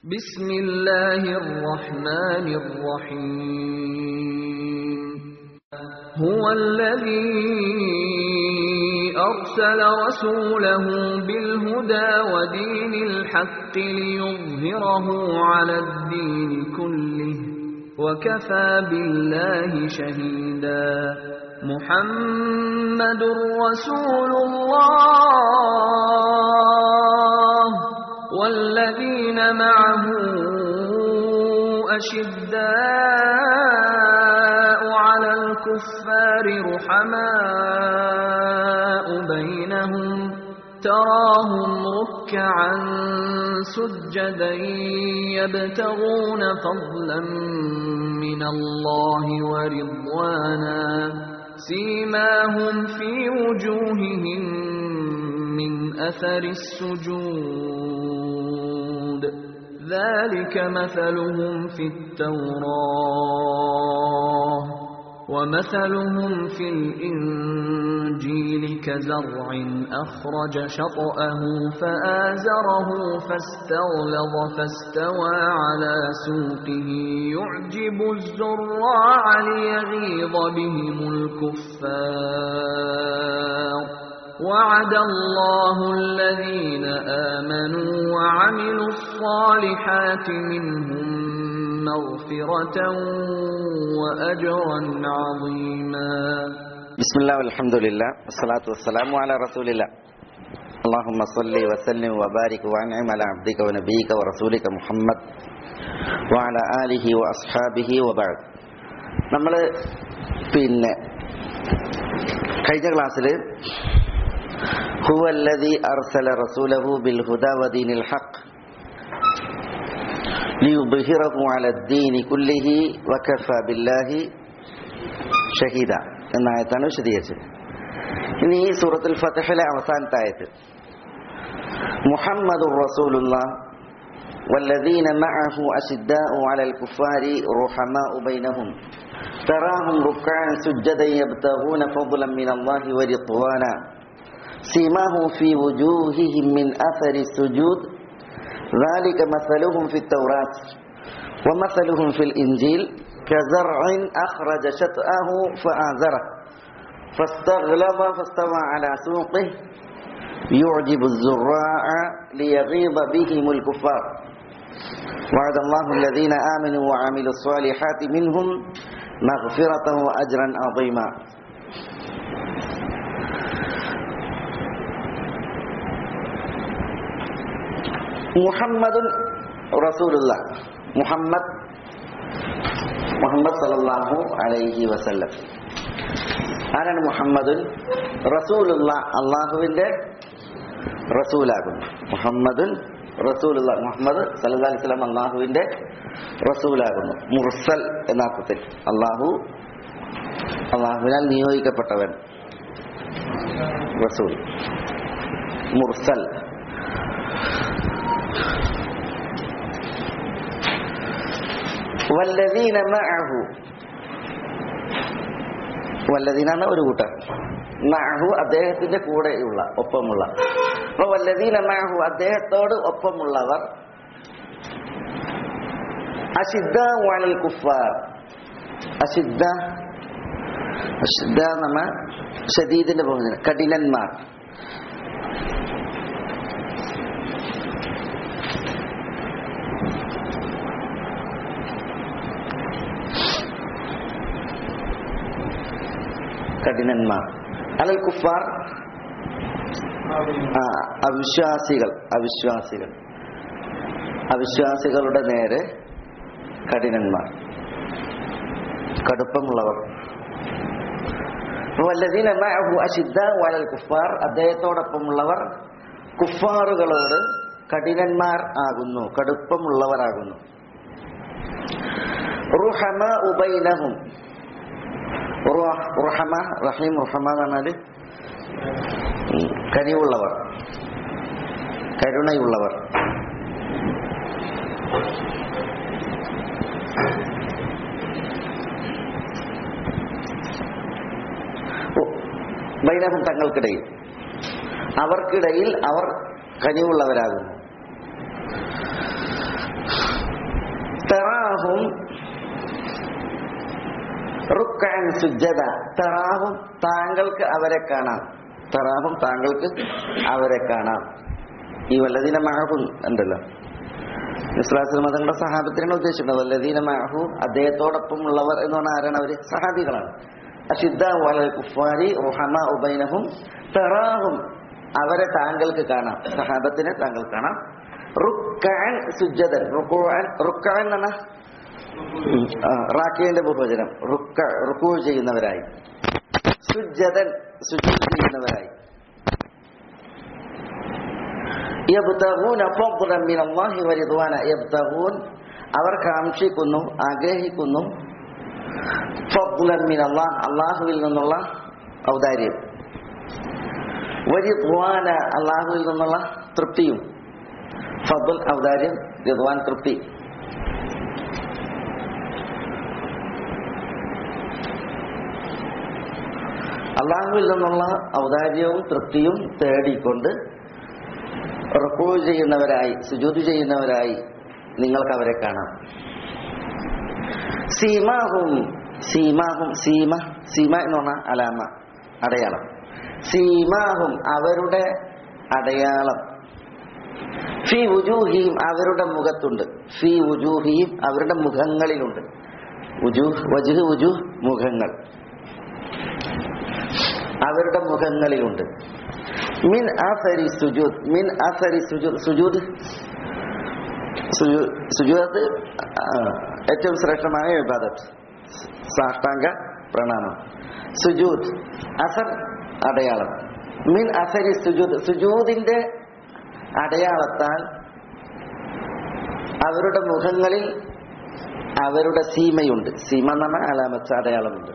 بسم الله الرحمن الرحيم هو الذي أرسل رسوله بالهدى ودين الحق ليظهره على الدين كله وكفى بالله شهيدا محمد رسول الله والذين معه أشداء على الكفار رحماء بينهم تراهم ركعا سجدا يبتغون فضلا من الله ورضوانا سيماهم في وجوههم من أثر السجود ذلك مثلهم في التوراة ومثلهم في الإنجيل كزرع أخرج شطأه فآزره فاستغلظ فاستوى على سوقه يعجب الزراع ليغيظ بهم الكفار وعد الله الذين آمنوا وعملوا الصالحات منهم مغفرة وأجرا عظيما بسم الله والحمد لله والصلاة والسلام على رسول الله اللهم صل وسلم وبارك وانعم على عبدك ونبيك ورسولك محمد وعلى آله وأصحابه وبعد നമ്മൾ പിന്നെ കഴിഞ്ഞ ക്ലാസ്സിൽ هو الذي أرسل رسوله بالهدى ودين الحق ليظهره على الدين كله وكفى بالله ഷഹീദ എന്ന ആയത്താണ് വിശദീകരിച്ചത് ഇനി ഈ സൂറത്തുൽ ഫതഹിലെ അവസാനത്തെ ആയത്ത് മുഹമ്മദുർ റസൂലുള്ള والذين معه أشداء على الكفار رحماء بينهم تراهم ركعا سجدا يبتغون فضلا من الله ورضوانا سيماهم في وجوههم من أثر السجود ذلك مثلهم في التوراة ومثلهم في الإنجيل كزرع أخرج شطأه فآزره فاستغلظ فاستوى على سوقه يعجب الزراع ليغيظ بهم الكفار وعد الله الذين آمنوا وعملوا الصالحات منهم مغفرة وأجرا عظيما മുഹമ്മദുൻ റസൂലുള്ള മുഹമ്മദ് മുഹമ്മദ് സല്ലല്ലാഹു അലൈഹി വസല്ലം ആരാണ് മുഹമ്മദുൻ റസൂലുള്ള അള്ളാഹുവിന്റെ റസൂലാകുന്നു മുഹമ്മദുൻ റസൂലുള്ള മുഹമ്മദ് സല്ലല്ലാഹു അലൈഹി വസല്ലം അള്ളാഹുവിന്റെ റസൂലാകുന്നു മുർസൽ എന്ന അർത്ഥത്തിൽ അള്ളാഹു അള്ളാഹുവിനാൽ നിയോഗിക്കപ്പെട്ടവൻ റസൂൽ മുർസൽ വല്ലദീന മഅഹു വല്ലദീനാണ് ഒരു കൂട്ടർ മഅഹു അദ്ദേഹത്തിന്റെ കൂടെയുള്ള ഒപ്പമുള്ള അപ്പൊ വല്ലദീന മഅഹു അദ്ദേഹത്തോട് ഒപ്പമുള്ളവർ അഷിദ്ദ വനൽ കുഫാർ അഷിദ്ദ അഷിദ്ദ നമ്മ ഷദീദിന്റെ ബഹുജനം കഠിനന്മാർ കഠിനന്മാർ അലൽ കുഫാർ ആ അവിശ്വാസികൾ അവിശ്വാസികൾ അവിശ്വാസികളുടെ നേരെ കഠിനന്മാർ കടുപ്പമുള്ളവർ വല്ലതീന അഷിദ്ദ വലൽ കുഫാർ അദ്ദേഹത്തോടൊപ്പമുള്ളവർ കുഫാറുകളോട് കഠിനന്മാർ ആകുന്നു കടുപ്പമുള്ളവരാകുന്നു റുഹമ ഉബൈനഹും റുഹമ റഹീം റുഹമ എന്ന് പറഞ്ഞാല് കനിവുള്ളവർ കരുണയുള്ളവർ ബൈനഹും തങ്ങൾക്കിടയിൽ അവർക്കിടയിൽ അവർ കനിവുള്ളവരാകുന്നു റുക്കൻ സുജദ തറാഹും താങ്കൾക്ക് അവരെ കാണാം തറാഹും താങ്കൾക്ക് അവരെ കാണാം ഈ വല്ലതീന മാഹും ഉണ്ടല്ലോ ഇസ്ലാസ് മതങ്ങളുടെ സഹാബത്തിനാണ് ഉദ്ദേശിക്കുന്നത് വല്ലതീന മാഹു അദ്ദേഹത്തോടൊപ്പം ഉള്ളവർ എന്ന് പറഞ്ഞാൽ ആരാണ് അവര് സഹാബികളാണ് അഷിദ്ദ വലൽ കുഫാരി റുഹമ ഉബൈനഹും തറാഹും അവരെ താങ്കൾക്ക് കാണാം സഹാബത്തിനെ താങ്കൾ കാണാം റുക്കാൻ സുജദൻ റുക്കുവാൻ റുക്കാൻ എന്ന് പറഞ്ഞാൽ റാക്കിയന്റെ ബഹുവചനം റുക്ക റുക്കു ചെയ്യുന്നവരായി സുജദൻ സുജൂദ് ചെയ്യുന്നവരായി യബ്തഗൂന ഫദ്ലൻ മിനല്ലാഹി വരിദ്വാന യബ്തഗൂൻ അവർ കാക്ഷിക്കുന്നു ആഗ്രഹിക്കുന്നു ഫദ്ലൻ മിനല്ലാഹ് അള്ളാഹുവിൽ നിന്നുള്ള ഔദാര്യം വരിദ്വാന അള്ളാഹുവിൽ നിന്നുള്ള തൃപ്തിയും ഫദ്ൽ ഔദാര്യം റിദ്വാൻ തൃപ്തി അള്ളാഹുവിൽ നിന്നുള്ള ഔദാര്യവും തൃപ്തിയും തേടിക്കൊണ്ട് റുക്കൂ ചെയ്യുന്നവരായി സുജൂത് ചെയ്യുന്നവരായി നിങ്ങൾക്ക് അവരെ കാണാം സീമാഹും സീമാഹും സീമ സീമ എന്ന് പറഞ്ഞാൽ അലാമ അടയാളം സീമാഹും അവരുടെ അടയാളം ഫി ഉജൂഹിയും അവരുടെ മുഖത്തുണ്ട് ഫി ഉജൂഹിയും അവരുടെ മുഖങ്ങളിലുണ്ട് ഉജൂഹ് വജുഹ് ഉജൂഹ് മുഖങ്ങൾ അവരുടെ മുഖങ്ങളിലുണ്ട് മിൻ ആസരി സുജൂദ് മിൻ ആസരി സുജൂദ് സുജൂദ് സുജൂദ് ഏറ്റവും ശ്രേഷ്ഠമായ വിവാദത്ത് സാഷ്ടാംഗ പ്രണാമം സുജൂദ് അസർ അടയാളം മിൻ അസരി സുജൂദ് സുജൂദിന്റെ അടയാളത്താൽ അവരുടെ മുഖങ്ങളിൽ അവരുടെ സീമയുണ്ട് സീമ എന്ന് പറഞ്ഞാൽ അലാമത്ത് അടയാളമുണ്ട്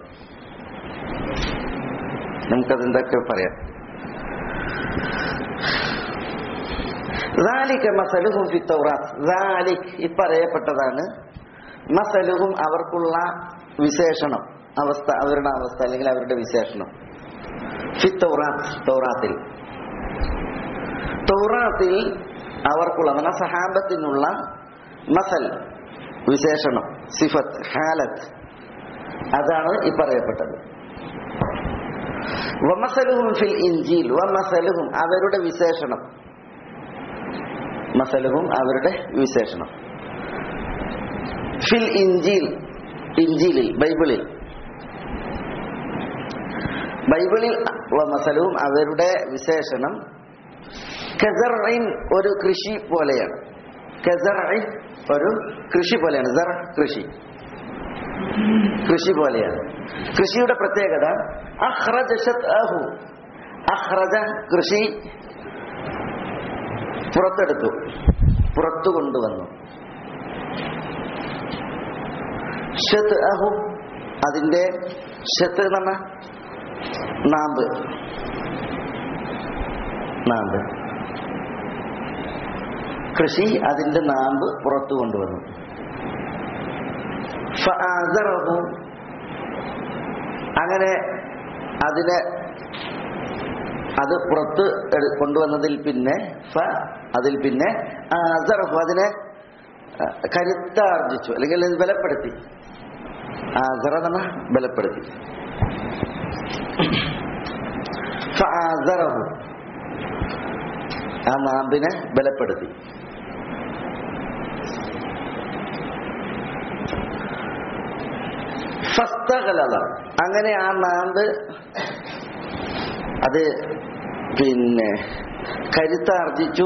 നമുക്കതെന്തൊക്കെ പറയാം ذلك മസലുഹും ഫി തൗറാത്ത് ذلك ഇപ്പറയപ്പെട്ടതാണ് മസലുഹും അവർക്കുള്ള വിശേഷണം അവസ്ഥ അവരുടെ അവസ്ഥ അല്ലെങ്കിൽ അവരുടെ വിശേഷണം ഫി തൗറാത്ത് തൗറാത്തിൽ തൗറാത്തിൽ അവർക്കുള്ള എന്നാൽ സഹാബത്തിനുള്ള മസൽ വിശേഷണം സിഫത്ത് ഹാലത്ത് അതാണ് ഈ പറയപ്പെട്ടത് വമസലുഹും ഫിൽ ഇഞ്ചീൽ വമസലുഹും അവരുടെ വിശേഷണം മസലുഹും അവരുടെ വിശേഷണം ഫിൽ ഇഞ്ചീൽ ഇഞ്ചീലിൽ ബൈബിളിൽ ബൈബിളിൽ വമസലുഹും അവരുടെ വിശേഷണം കസറിൻ ഒരു കൃഷി പോലെയാണ് കസറിൻ ഒരു കൃഷി പോലെയാണ് സർ കൃഷി കൃഷി പോലെയാണ് കൃഷിയുടെ പ്രത്യേകത അഹ്റജ ഷത്അഹു അഹ്റജ കൃഷി പുറത്തെടുത്തു പുറത്തു കൊണ്ടുവന്നു ഷത്ത് അഹു അതിന്റെ ഷത്ത് എന്ന് പറഞ്ഞ നാമ്പ് നാമ്പ് കൃഷി അതിന്റെ നാമ്പ് പുറത്തു കൊണ്ടുവന്നു ഫഅസറഹു അങ്ങനെ അതിനെ അത് പുറത്ത് എടു- കൊണ്ടുവന്നതിൽ പിന്നെ ഫ അതിൽ പിന്നെ ആസറഹു അതിനെ അഹ്, കരുത്താർജിച്ചു അല്ലെങ്കിൽ അത് ബലപ്പെടുത്തി ആസറ എന്ന് പറഞ്ഞാൽ ബലപ്പെടുത്തി ഫആസറഹു ആ നാമ്പിനെ ബലപ്പെടുത്തി ഫസ്തകലത അങ്ങനെ ആ നാമ്പ് അത് പിന്നെ കരുത്താർജിച്ചു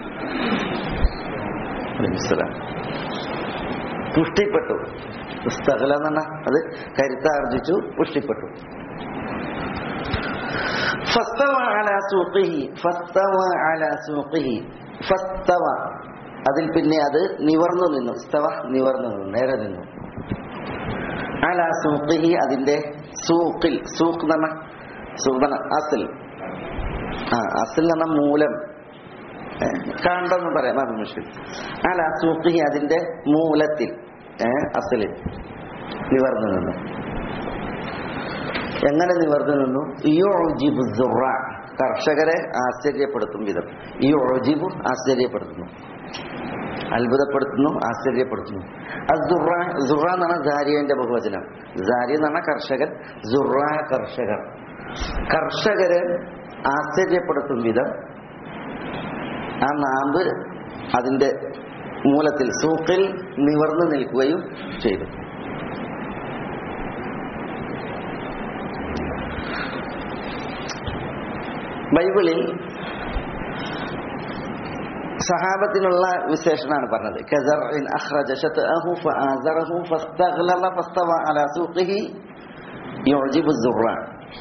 അലൈഹിസ്സലാം. പുഷ്ടിപ്പെട്ടു പുസ്തകല എന്ന് പറഞ്ഞാൽ അത് കരുത്താർജിച്ചു പുഷ്ടിപ്പെട്ടു ഫസ്തവ അലാ സൂഖിഹി ഫസ്തവ അലാ സൂഖിഹി ഫസ്തവ അതിൽ പിന്നെ അത് നിവർന്നു നിന്നു സ്തവ നിവർന്നു നിന്നു നേരെ നിന്നു അലാ സൂഖിഹി അതിന്റെ സൂഖിൽ സൂഖ് എന്ന് പറഞ്ഞ സൂഖ് എന്ന് പറഞ്ഞ അസിൽ ആ അസിൽ എന്ന് പറഞ്ഞ മൂലം ഏ, കാണ്ടെന്ന് പറയാം അത് മുഷ്കിൽ അലാ സൂഖിഹി അതിന്റെ മൂലത്തിൽ ഏ, അസിലിൽ നിവർന്നു നിന്നു എങ്ങനെ നിവർന്നു നിന്നു യുജിബു ദുറ കർഷകരെ ആശ്ചര്യപ്പെടുത്തും വിധം യുജിബു ആശ്ചര്യപ്പെടുത്തുന്നു അത്ഭുതപ്പെടുത്തുന്നു ആശ്ചര്യപ്പെടുത്തുന്നു അത് ദുറ ദുറ എന്നാണ് ജാരിയന്റെ ബഹുവചനം ജാരി എന്ന് പറഞ്ഞാൽ കർഷകൻ ദുറ കർഷകർ കർഷകരെ ആശ്ചര്യപ്പെടുത്തും വിധം ആ നാമ്പ് അതിന്റെ മൂലത്തിൽ സൂക്കിൽ നിവർന്നു നിൽക്കുകയും ചെയ്തു ബൈബിളിൽ സഹാബത്തിനുള്ള വിശേഷണമാണ് പറഞ്ഞത് കസർഇൻ അഖ്റജ ശത്അഹു ഫആസറഹു ഫസ്തഗ്ലല ഫസ്തവ അലാ സൂഖിഹി യുഅജിബു الزراع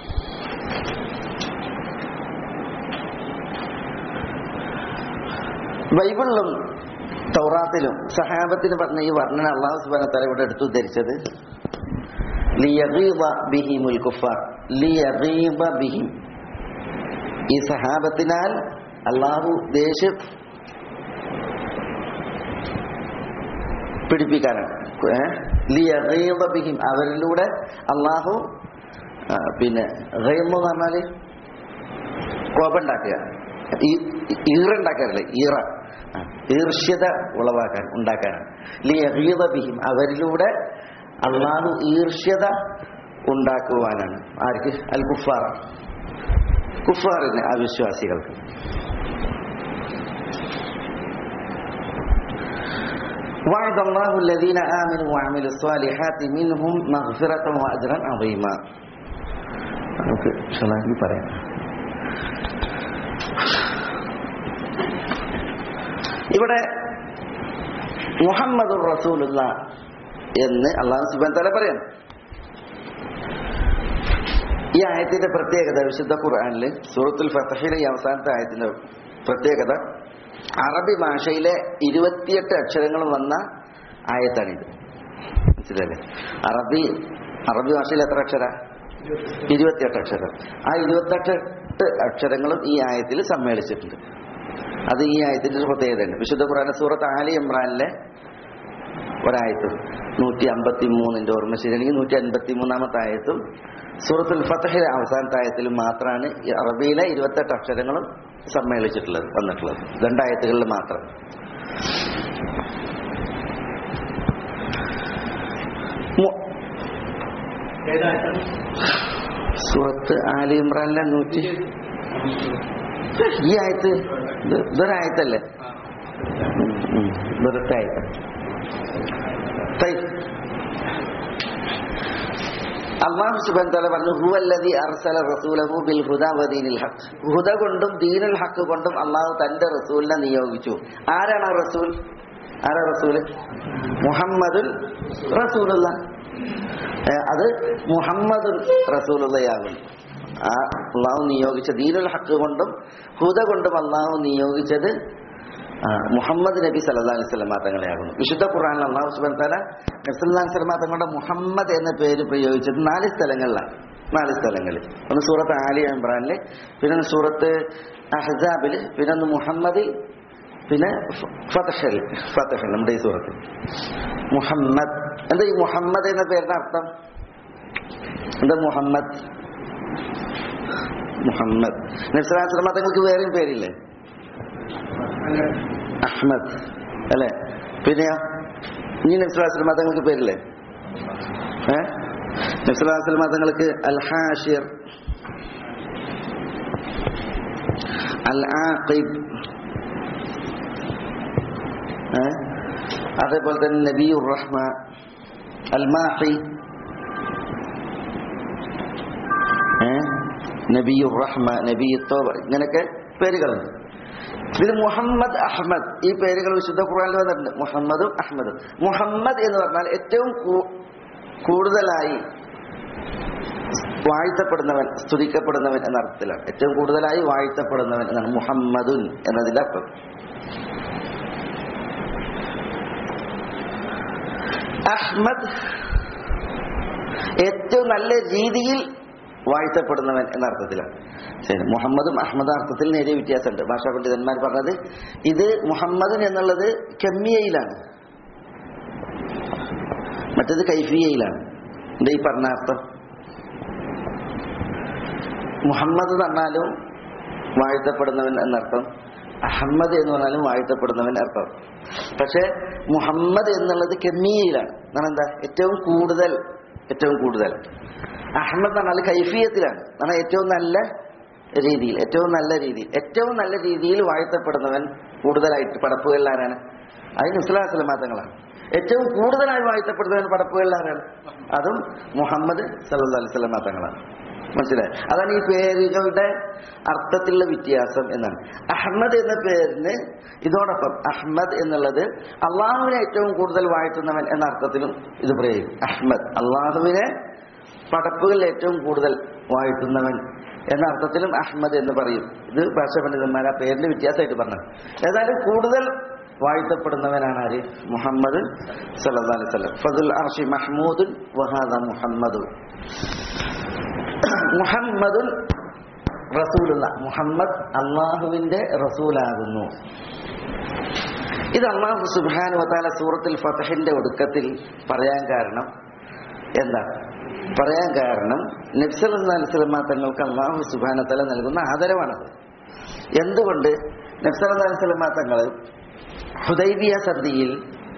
ബൈബിളിലും തൗറാത്തിലും സഹാബത്തിന് പറഞ്ഞ ഈ വർണ്ണന അള്ളാഹു സുബ്ഹാനഹു വ തആല ഇവിടെ എടുത്തു ധരിച്ചത് ലിയഗീബ ബിഹിമുൽ കുഫാർ ലിയഗീബ ബിഹിം ഈ സഹാബത്തിനാൽ അള്ളാഹു ദേഷ്യം പിടിപ്പിക്കാനാണ് ഏ? ലിയഗീബ ബിഹിം അവരിലൂടെ അള്ളാഹു ആ, പിന്നെ ഗൈമ് എന്ന് പറഞ്ഞാല് കോപമുണ്ടാക്കുക ഈ- ഈറുണ്ടാക്കാറില്ലേ ഈറ ആ, ഈർഷ്യത ഉളവാക്കാൻ ഉണ്ടാക്കാനാണ് ലിയഗീബ ബിഹിം അവരിലൂടെ അള്ളാഹു ഈർഷ്യത ഉണ്ടാക്കുവാനാണ് ആർക്ക് അൽ കുഫാർ കുഫാറിന് അവിശ്വാസികൾക്ക് وعد الله الذين آمنوا وعملوا الصالحات منهم مغفرة وأجرا عظيما നമുക്ക് ഷലാഹി പറയാം ഇവിടെ മുഹമ്മദ് റസൂലുള്ള എന്ന് അള്ളാഹു സുബാൻ തല പറയാം ഈ ആയത്തിന്റെ പ്രത്യേകത വിശുദ്ധ ഖുർആനിൽ സൂറത്തുൽ ഫത്തഹിലെ ഈ അവസാനത്തെ ആയത്തിന്റെ പ്രത്യേകത അറബി ഭാഷയിലെ ഇരുപത്തിയെട്ട് അക്ഷരങ്ങളും വന്ന ആയത്താണിത് മനസ്സിലല്ലേ അറബി അറബി ഭാഷയിൽ എത്ര അക്ഷര ഇരുപത്തിയെട്ട് അക്ഷരം ആ ഇരുപത്തെട്ട് അക്ഷരങ്ങളും ഈ ആയത്തിൽ സമ്മേളിച്ചിട്ടുണ്ട് അത് ഈ ആയത്തിന്റെ ഒരു പ്രത്യേകതയാണ് വിശുദ്ധ ഖുർആൻ സൂറത്ത് ആലി ഇമ്രാനിലെ ഒരായത്തും നൂറ്റി അമ്പത്തി മൂന്നിന്റെ ഓർമ്മ ശരിയാണെങ്കിൽ നൂറ്റി അൻപത്തി മൂന്നാമത്തെ ആയത്തും സൂറത്തുൽ ഫത്തഹിലെ അവസാനത്തെ ആയത്തിലും മാത്രമാണ് ഈ അറബിയിലെ ഇരുപത്തെട്ട് അക്ഷരങ്ങളും സമ്മേളിച്ചിട്ടുള്ളത് വന്നിട്ടുള്ളത് രണ്ടായത്തുകളിൽ മാത്രം മു- സൂറത്ത് ആലി ഇമ്രാനിലെ നൂറ്റി ഈ ആയത്ത് ഇത് ഇതൊരായത്തല്ലേ ഉം, ഉം, വെറുതെ ആയത്ത് طيب അള്ളാഹു സുബാൻ തല പറഞ്ഞു ഹുവല്ലദി അർസല റസൂലഹു ബിൽ ഹുദ വദീനിൽ ഹഖ് ഹുദ കൊണ്ടും ദീനുൽ ഹക്ക് കൊണ്ടും അള്ളാഹു തന്റെ റസൂലിനെ നിയോഗിച്ചു ആരാണ് ആ റസൂൽ ആരാ റസൂല് മുഹമ്മദുൽ റസൂലുള്ള ഏ, അത് മുഹമ്മദുൽ റസൂലുള്ളയാകും ആ അള്ളാഹു നിയോഗിച്ച ദീനുൽ ഹക്ക് കൊണ്ടും ഹുദ കൊണ്ടും അള്ളാഹു നിയോഗിച്ചത് ആ, മുഹമ്മദ് നബി സല്ലല്ലാഹു അലൈഹി വസല്ലം തങ്ങളെയാകുന്നു വിശുദ്ധ ഖുർആനിൽ അള്ളാഹു സുബ്ഹാനഹു വ തആല നബി സല്ലല്ലാഹു അലൈഹി വസല്ലം തങ്ങളുടെ മുഹമ്മദ് എന്ന പേര് പ്രയോഗിച്ചത് നാല് സ്ഥലങ്ങളിലാണ് നാല് സ്ഥലങ്ങളിൽ ഒന്ന് സൂറത്ത് ആലി ഇമ്രാനിൽ പിന്നെ ഒന്ന് സൂറത്ത് അഹ്സാബിൽ പിന്നെ ഒന്ന് മുഹമ്മദ് പിന്നെ ഫതഹൽ ഫതഹൽ നമ്മുടെ ഈ സൂറത്ത് മുഹമ്മദ് എന്താ ഈ മുഹമ്മദ് എന്ന പേരിന്റെ അർത്ഥം എന്താ മുഹമ്മദ് മുഹമ്മദ് നബി സല്ലല്ലാഹു അലൈഹി വസല്ലം തങ്ങൾക്ക് വേറെയും പേരില്ലേ അഹ്മദ് അല്ലെ പിന്നെയോ ഇനി നബ്സുലാസ്ലം മതങ്ങൾക്ക് പേരില്ലേ ഏ നബ്സുലാസ്ലം മതങ്ങൾക്ക് അൽ ഹാഷിർ അൽ ആഖിബ് ഏ അതേപോലെ തന്നെ നബിയുർ റഹ്മ അൽ മാഹി ഏ നബിയുർ റഹ്മ നബി തോബ ഇങ്ങനെയൊക്കെ പേരുകളുണ്ട് ഇതിൽ മുഹമ്മദ് അഹമ്മദ് ഈ പേരുകൾ വിശുദ്ധ ഖുർആനിൽ വന്നിട്ടുണ്ട് മുഹമ്മദും അഹമ്മദും മുഹമ്മദ് എന്ന് പറഞ്ഞാൽ ഏറ്റവും കൂ- കൂടുതലായി വാഴ്ത്തപ്പെടുന്നവൻ സ്തുതിക്കപ്പെടുന്നവൻ എന്ന അർത്ഥത്തിലാണ് ഏറ്റവും കൂടുതലായി വാഴ്ത്തപ്പെടുന്നവൻ എന്നാണ് മുഹമ്മദുൻ എന്നതിന്റെ അർത്ഥം അഹ്മദ് ഏറ്റവും നല്ല രീതിയിൽ വാഴ്ത്തപ്പെടുന്നവൻ എന്ന അർത്ഥത്തിലാണ് ശരി മുഹമ്മദും അഹമ്മദ് അർത്ഥത്തിൽ നേരിയ വ്യത്യാസമുണ്ട് ഭാഷാ പണ്ഡിതന്മാർ പറഞ്ഞത് ഇത് മുഹമ്മദൻ എന്നുള്ളത് കമ്മിയയിലാണ് മറ്റത് കൈഫിയയിലാണ് എന്താ ഈ പറഞ്ഞ അർത്ഥം മുഹമ്മദ് തന്നാലും വാഴ്ത്തപ്പെടുന്നവൻ എന്നർത്ഥം അഹമ്മദ് എന്ന് പറഞ്ഞാലും വാഴ്ത്തപ്പെടുന്നവന്റെ അർത്ഥം പക്ഷെ മുഹമ്മദ് എന്നുള്ളത് കെമിയയിലാണ് എന്നാണ് എന്താ ഏറ്റവും കൂടുതൽ ഏറ്റവും കൂടുതൽ അഹമ്മദ് എന്ന് പറഞ്ഞാൽ കൈഫിയത്തിലാണ് എന്നാണ് ഏറ്റവും നല്ല രീതിയിൽ ഏറ്റവും നല്ല രീതിയിൽ ഏറ്റവും നല്ല രീതിയിൽ വാഴ്ത്തപ്പെടുന്നവൻ കൂടുതലായിട്ട് പടപ്പുകളിൽ ആരാണ് അതിന് ഇസ്ലാം മാത്രങ്ങളാണ് ഏറ്റവും കൂടുതലായി വാഴ്ത്തപ്പെടുന്നവൻ പടപ്പുകളിൽ ആരാണ് അതും മുഹമ്മദ് സല്ലല്ലാഹു അലൈഹി വസല്ലം തങ്ങളാണ് മനസ്സിലായി അതാണ് ഈ പേരുകളുടെ അർത്ഥത്തിലുള്ള വ്യത്യാസം എന്നാണ് അഹമ്മദ് എന്ന പേരിന് ഇതോടൊപ്പം അഹമ്മദ് എന്നുള്ളത് അള്ളാഹുവിനെ ഏറ്റവും കൂടുതൽ വാഴ്ത്തുന്നവൻ എന്ന അർത്ഥത്തിലും ഇത് പ്രയോഗിക്കും അഹമ്മദ് അള്ളാഹുവിനെ പടപ്പുകളിൽ ഏറ്റവും കൂടുതൽ വാഴ്ത്തുന്നവൻ എന്ന അർത്ഥത്തിലും അഹമ്മദ് എന്ന് പറയും ഇത് ഭാഷ പണ്ഡിതന്മാർ ആ പേരിന്റെ വ്യത്യാസമായിട്ട് പറഞ്ഞത് ഏതായാലും കൂടുതൽ വാഴ്ത്തപ്പെടുന്നവനാണ് ആര് മുഹമ്മദ് സല്ലല്ലാഹു അലൈഹി വസല്ലം ഫദുൽ അർഷി മഹ്മൂദുൻ വഹാദ മുഹമ്മദ് മുഹമ്മദുൽ റസൂലുള്ള മുഹമ്മദ് അള്ളാഹുവിന്റെ റസൂലാകുന്നു ഇത് അള്ളാഹു സുബാനു വത്താല സൂറത്തുൽ ഫതഹിന്റെ ഒടുക്കത്തിൽ പറയാൻ കാരണം എന്താ പറയാൻ കാരണം നബ്സൽ അലിസ്ലമ തങ്ങൾക്ക് അള്ളാഹു സുബാന തല നൽകുന്ന ആദരവാണത് എന്തുകൊണ്ട് നബ്സൽ അലിസ്ലമ തങ്ങൾ ഹുദൈബിയ സന്ധിയിൽ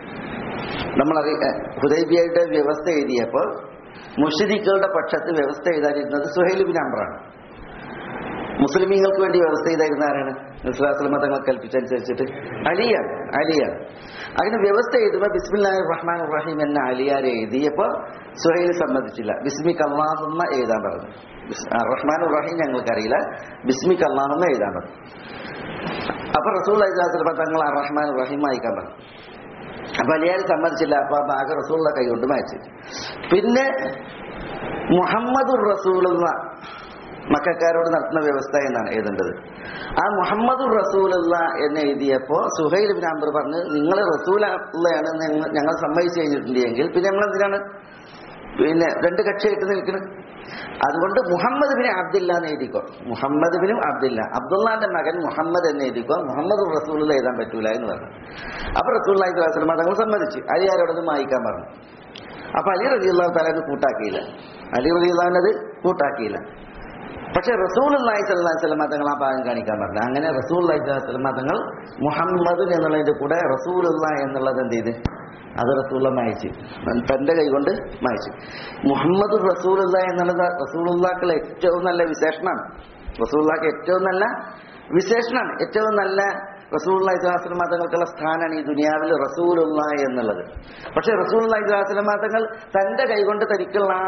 നമ്മളറി ഹുദൈബിയയുടെ വ്യവസ്ഥ എഴുതിയപ്പോൾ മുഷരിക്കുകളുടെ പക്ഷത്ത് വ്യവസ്ഥ എഴുതാനിരുന്നത് സുഹൈൽ ബിൻ അമ്രാണ് മുസ്ലിമീങ്ങൾക്ക് വേണ്ടി വ്യവസ്ഥ ചെയ്തായിരുന്ന ആരാണ് നിസ്ലാസ്ലമ തങ്ങൾ കൽപ്പിച്ചനുസരിച്ചിട്ട് അലിയാണ് അലിയാണ് അതിന് വ്യവസ്ഥ എഴുതുമ്പോൾ ബിസ്മില്ലാഹി റഹ്മാൻ റഹീം എന്ന അലിയാർ എഴുതിയപ്പോൾ സുഹൈൽ സമ്മതിച്ചില്ല ബിസ്മിക് അള്ളാഹുമ്മ എഴുതാൻ പറഞ്ഞു റഹ്മാൻ റഹീം ഞങ്ങൾക്കറിയില്ല ബിസ്മിക് അള്ളാഹുമ്മ എഴുതാൻ പറഞ്ഞു അപ്പൊ റസൂൽ അലിസ്ലാസ്ലമ തങ്ങൾ ആ റഹ്മാൻ റഹീം അയക്കാൻ പറഞ്ഞു അപ്പൊ അലിയാർ സമ്മതിച്ചില്ല അപ്പൊ ആ ഭാഗം റസൂലുള്ള കൈ കൊണ്ട് മായച്ചു പിന്നെ മുഹമ്മദുർ റസൂലുള്ള മക്കാരോട് നടത്തുന്ന വ്യവസ്ഥ എന്നാണ് എഴുതേണ്ടത് ആ മുഹമ്മദുർ റസൂലുള്ള എന്ന് എഴുതിയപ്പോ സുഹൈൽ ബിൻ അംബർ പറഞ്ഞ് നിങ്ങൾ റസൂലുള്ളയാണ് ഞങ്ങൾ- ഞങ്ങൾ സമ്മതിച്ചു കഴിഞ്ഞിട്ടുണ്ടെങ്കിൽ പിന്നെ നമ്മൾ എന്തിനാണ് പിന്നെ രണ്ട് കക്ഷിയായിട്ട് നിൽക്കുന്നത് അതുകൊണ്ട് മുഹമ്മദ് ബിൻ അബ്ദില്ല എന്ന് എഴുതിക്കോ മുഹമ്മദ് ബിനും അബ്ദില്ല അബ്ദുള്ളാന്റെ മകൻ മുഹമ്മദ് എന്ന് എഴുതിക്കോ മുഹമ്മദ് റസൂലുള്ള എഴുതാൻ പറ്റൂല എന്ന് പറഞ്ഞു അപ്പൊ റസൂൽ അലൈഹി തങ്ങൾ സമ്മതിച്ചു അലി ആരോടൊന്നും വായിക്കാൻ പറഞ്ഞു അപ്പൊ അലി റലി അള്ളാഹു താലാന്ന് കൂട്ടാക്കിയില്ല അലി റലി അള്ളാഹിനത് കൂട്ടാക്കിയില്ല പക്ഷെ റസൂൽ അള്ളാഹി സ്വല്ലാഹി സ്വലമ തങ്ങൾ ആ ഭാഗം കാണിക്കാൻ പറഞ്ഞു അങ്ങനെ റസൂൽ അള്ളാഹി സ്വലമ തങ്ങൾ മുഹമ്മദ് എന്നുള്ളതിന്റെ കൂടെ റസൂൽ എന്നുള്ളത് എന്ത് ചെയ്ത് അത് റസൂള്ള മായച്ചു തന്റെ കൈ കൊണ്ട് മായച്ചു മുഹമ്മദ് റസൂലുള്ള എന്നുള്ളത് റസൂലുള്ളാക്കൾ ഏറ്റവും നല്ല വിശേഷണമാണ് റസൂലുള്ളാക്ക് ഏറ്റവും നല്ല വിശേഷണമാണ് ഏറ്റവും നല്ല റസൂള്ള ഇസ്ലാസ്ലമ തങ്ങൾക്കുള്ള സ്ഥാനമാണ് ഈ ദുനിയാവിൽ റസൂലുള്ള എന്നുള്ളത് പക്ഷെ റസൂലുള്ള ഇസ്ലാസ്ലമ തങ്ങൾ തന്റെ കൈകൊണ്ട് തനിക്കുള്ള ആ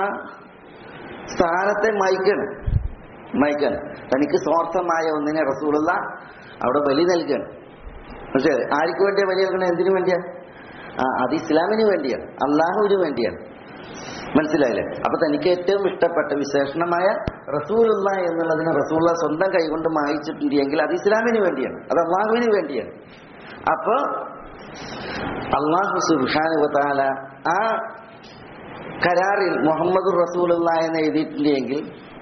സ്ഥാനത്തെ മായ്ക്കാണ് മായ്ക്കാണ് തനിക്ക് സ്വാർത്ഥമായ ഒന്നിനെ റസൂലുള്ള അവിടെ ബലി നൽകുകയാണ് പക്ഷേ ആർക്ക് വേണ്ടിയാ ബലി നൽകണം എന്തിനു വേണ്ടിയാ ആ അത് ഇസ്ലാമിന് വേണ്ടിയാണ് അള്ളാഹുവിന് വേണ്ടിയാണ് മനസ്സിലായില്ലേ അപ്പൊ തനിക്ക് ഏറ്റവും ഇഷ്ടപ്പെട്ട വിശേഷണമായ റസൂലുള്ള എന്നുള്ളതിനെ റസൂള്ള സ്വന്തം കൈകൊണ്ട് മായിച്ചിട്ടുണ്ടെങ്കിൽ അത് ഇസ്ലാമിന് വേണ്ടിയാണ് അത് അള്ളാഹുവിന് വേണ്ടിയാണ് അപ്പൊ അള്ളാഹു സുബാനുവത്താല ആ കരാറിൽ മുഹമ്മദ് റസൂലുള്ള എന്ന് എഴുതിയിട്ടുണ്ടെങ്കിൽ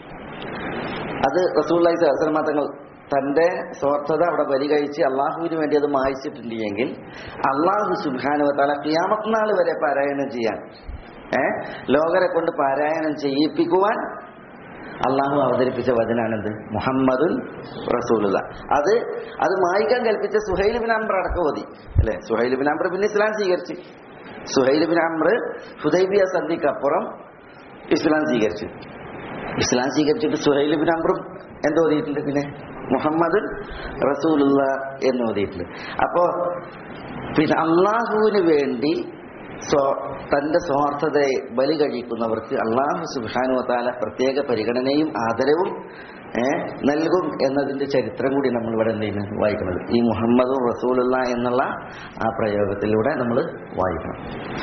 അത് റസൂള്ളി സലമ തങ്ങൾ തന്റെ സ്വാർത്ഥത അവിടെ ബലി കഴിച്ച് അള്ളാഹുവിന് വേണ്ടി അത് മായിച്ചിട്ടുണ്ടെങ്കിൽ അള്ളാഹു സുബാനുവത്താല ക്യാമത്നാൾ വരെ പാരായണം ചെയ്യാൻ ഏ ലോകരെ കൊണ്ട് പാരായണം ചെയ്യിപ്പിക്കുവാൻ അള്ളാഹു അവതരിപ്പിച്ച വചനാണെന്ത് മുഹമ്മദുൻ റസൂലുള്ള അത് അത് മായിക്കാൻ കൽപ്പിച്ച സുഹൈൽ ബിൻ അംബർ അടക്കം മതി അല്ലെ സുഹൈൽ ബിൻ അംബർ പിന്നെ ഇസ്ലാം സ്വീകരിച്ചു സുഹൈൽ ബിൻ അംബർ ഹുദൈബിയ സന്ധിക്കപ്പുറം ഇസ്ലാം സ്വീകരിച്ചു ഇസ്ലാം സ്വീകരിച്ചിട്ട് സുഹൈൽ ബിൻ അംബറും എന്ത് ഓതിയിട്ടുണ്ട് പിന്നെ മുഹമ്മദ് റസൂലുള്ള എന്ന് ഓതിയിട്ടുണ്ട് അപ്പോ പിന്നെ അള്ളാഹുവിന് വേണ്ടി സ്വ- തന്റെ സ്വാർത്ഥതയെ ബലി കഴിക്കുന്നവർക്ക് അള്ളാഹു സുബാനുവത്താല പ്രത്യേക പരിഗണനയും ആദരവും ഏ, നൽകും എന്നതിന്റെ ചരിത്രം കൂടി നമ്മൾ ഇവിടെ എന്ത് ചെയ്യുന്നു വായിക്കുന്നത് ഈ മുഹമ്മദ് റസൂലുള്ള എന്നുള്ള ആ പ്രയോഗത്തിലൂടെ നമ്മൾ വായിക്കണം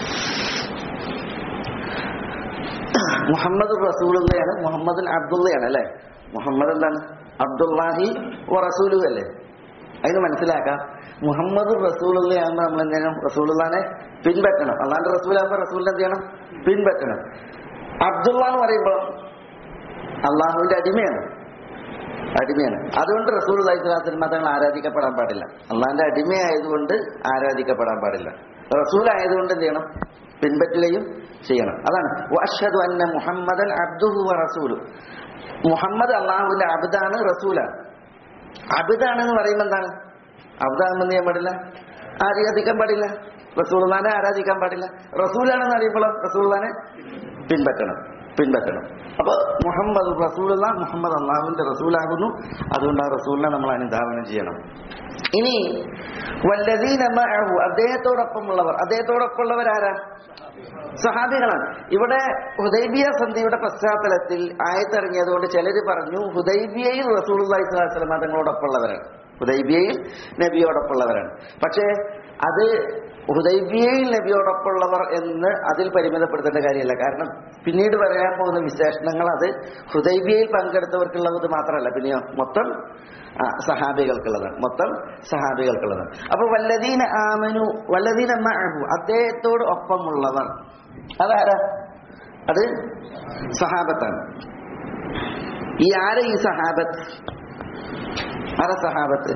മുഹമ്മദ് റസൂലുള്ളയാണ് മുഹമ്മദ് അബ്ദുള്ളയാണ് അല്ലെ മുഹമ്മദ് എന്താണ് അബ്ദുല്ലാഹി വ റസൂലു അല്ലേ അതിന് മനസ്സിലാക്കാം മുഹമ്മദ് റസൂലുള്ളയാകുമ്പോൾ നമ്മൾ എന്ത് ചെയ്യണം റസൂലുള്ളാനെ പിൻപറ്റണം അള്ളാന്റെ റസൂലാകുമ്പോൾ റസൂലിനെ എന്ത് ചെയ്യണം പിൻപറ്റണം അബ്ദുള്ള എന്ന് പറയുമ്പോൾ അള്ളാഹുവിന്റെ അടിമയാണ് അടിമയാണ് അതുകൊണ്ട് റസൂൽ അലൈഹിസ്ലാത്തിന് മതങ്ങൾ ആരാധിക്കപ്പെടാൻ പാടില്ല അള്ളാന്റെ അടിമയായതുകൊണ്ട് ആരാധിക്കപ്പെടാൻ പാടില്ല റസൂൽ ആയതുകൊണ്ട് എന്ത് ചെയ്യണം പിൻപറ്റുകയും ചെയ്യണം അതാണ് വഅഷ്ഹദു അന്ന മുഹമ്മദൻ അബ്ദുഹു വ റസൂലു മുഹമ്മദ് അള്ളാഹുവിന്റെ അബുദാണ് റസൂലാണ് അബുദാണെന്ന് പറയുമ്പോൾ എന്താണ് അബ്ദാമെന്ന് ചെയ്യാൻ പാടില്ല ആരാധിക്കാൻ പാടില്ല റസൂൽഖാനെ ആരാധിക്കാൻ പാടില്ല റസൂലാണെന്ന് അറിയുമ്പോൾ റസൂൽഖാനെ പിൻപറ്റണം പിൻപറ്റണം അപ്പൊ മുഹമ്മദ് റസൂലുള്ള മുഹമ്മദ് അള്ളാഹുവിന്റെ റസൂലാകുന്നു അതുകൊണ്ട് ആ റസൂലിനെ നമ്മൾ അനുധാവനം ചെയ്യണം ഇനി വല്ലതീന മഅഹു അദ്ദേഹത്തോടൊപ്പമുള്ളവർ അദ്ദേഹത്തോടൊപ്പമുള്ളവർ ആരാ സഹാബികളാണ് ഇവിടെ ഹുദൈബിയ സന്ധിയുടെ പശ്ചാത്തലത്തിൽ ആയത്തിറങ്ങിയത് കൊണ്ട് ചിലര് പറഞ്ഞു ഹുദൈബിയയിൽ റസൂൽ സ്വലാസ്ലമ തങ്ങളോടൊപ്പമുള്ളവരാണ് ഹുദൈബിയയിൽ നബിയോടൊപ്പമുള്ളവരാണ് പക്ഷേ അത് ഹുദൈബിയയിൽ നബിയോടൊപ്പമുള്ളവർ എന്ന് അതിൽ പരിമിതപ്പെടുത്തേണ്ട കാര്യമല്ല കാരണം പിന്നീട് പറയാൻ പോകുന്ന വിശേഷണങ്ങൾ അത് ഹുദൈബിയയിൽ പങ്കെടുത്തവർക്കുള്ളത് മാത്രമല്ല പിന്നെയോ മൊത്തം ആ, സഹാബികൾക്കുള്ളതാണ് മൊത്തം സഹാബികൾക്കുള്ളതാണ് അപ്പൊ വല്ലദീന ആമനു വല്ലദീന മഅഹു അദ്ദേഹത്തോട് ഒപ്പമുള്ളവർ അതാരാ അത് സഹാബത്താണ് ഈ ആരെ ഈ സഹാബത്ത് ആരാ സഹാബത്ത്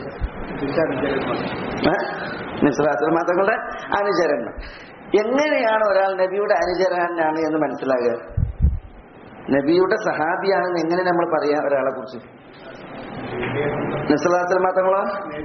നിസ്ലാത്തുൽ തങ്ങളുടെ അനുചരന്മാർ എങ്ങനെയാണ് ഒരാൾ നബിയുടെ അനുചരനാണ് എന്ന് മനസ്സിലാകുക നബിയുടെ സഹാബിയാണെന്ന് എങ്ങനെ നമ്മൾ പറയാ ഒരാളെ കുറിച്ച് നിസ്ലാത്തുൽ തങ്ങളോ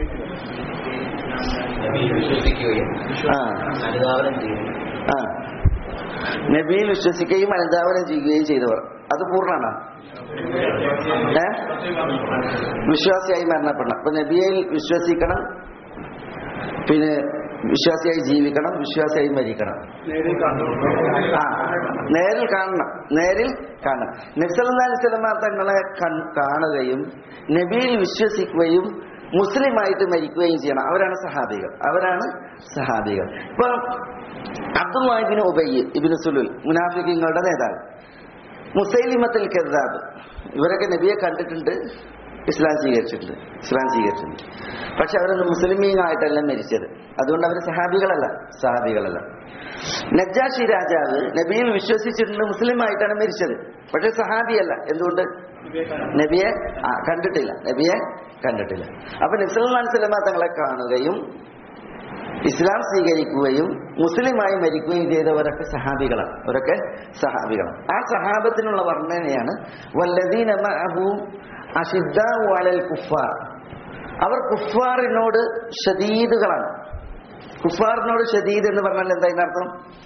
വിശ്വസിക്കുകയും ആ അനുധാവനം ചെയ്യുകയും ആ നബിയിൽ വിശ്വസിക്കുകയും അനുധാവനം ചെയ്യുകയും ചെയ്തവർ അത് പൂർണ്ണമാണ് ഏ വിശ്വാസിയായി മരണപ്പെടണം അപ്പൊ നബിയിൽ വിശ്വസിക്കണം പിന്നെ വിശ്വാസിയായി ജീവിക്കണം വിശ്വാസിയായി മരിക്കണം ആ നേരിൽ കാണണം നേരിൽ കാണണം നബ്സലി സ്വലമ തങ്ങളെ കൺ- കാണുകയും നബിയിൽ വിശ്വസിക്കുകയും മുസ്ലിമായിട്ട് മരിക്കുകയും ചെയ്യണം അവരാണ് സഹാബികൾ അവരാണ് സഹാബികൾ ഇപ്പൊ അബ്ദുല്ലാഹിബിന് ഉബയ്യ് ഇബിന് സുലുൽ മുനാഫിഖിങ്ങളുടെ നേതാവ് മുസൈലിമത്തിൽ കെദ്ദാബ് ഇവരൊക്കെ നബിയെ കണ്ടിട്ടുണ്ട് ഇസ്ലാം സ്വീകരിച്ചിട്ടുണ്ട് ഇസ്ലാം സ്വീകരിച്ചിട്ടുണ്ട് പക്ഷെ അവരൊന്ന് മുസ്ലിമീങ്ങളായിട്ടല്ല മരിച്ചത് അതുകൊണ്ട് അവർ സഹാബികളല്ല സഹാബികളല്ല നജാഷി രാജാവ് നബിയിൽ വിശ്വസിച്ചിട്ടുണ്ട് മുസ്ലിമായിട്ടാണ് മരിച്ചത് പക്ഷെ സഹാബിയല്ല എന്തുകൊണ്ട് നബിയെ ആ കണ്ടിട്ടില്ല നബിയെ കണ്ടിട്ടില്ല അപ്പൊ നബ്സല്ലാ സ്വലമ തങ്ങളെ കാണുകയും ഇസ്ലാം സ്വീകരിക്കുകയും മുസ്ലിമായി മരിക്കുകയും ചെയ്തവരൊക്കെ സഹാബികളാണ് അവരൊക്കെ സഹാബികളാണ് ആ സഹാബത്തിനുള്ള വർണ്ണനയാണ് വല്ലദീന മഅഹു അഷിദ്ദാഉ അലൽ കുഫാർ അവർ കുഫാറിനോട് ഷദീദുകളാണ് കുഫാറിനോട് ഷദീദ് എന്ന് പറഞ്ഞാൽ എന്താ ഇതിനർത്ഥം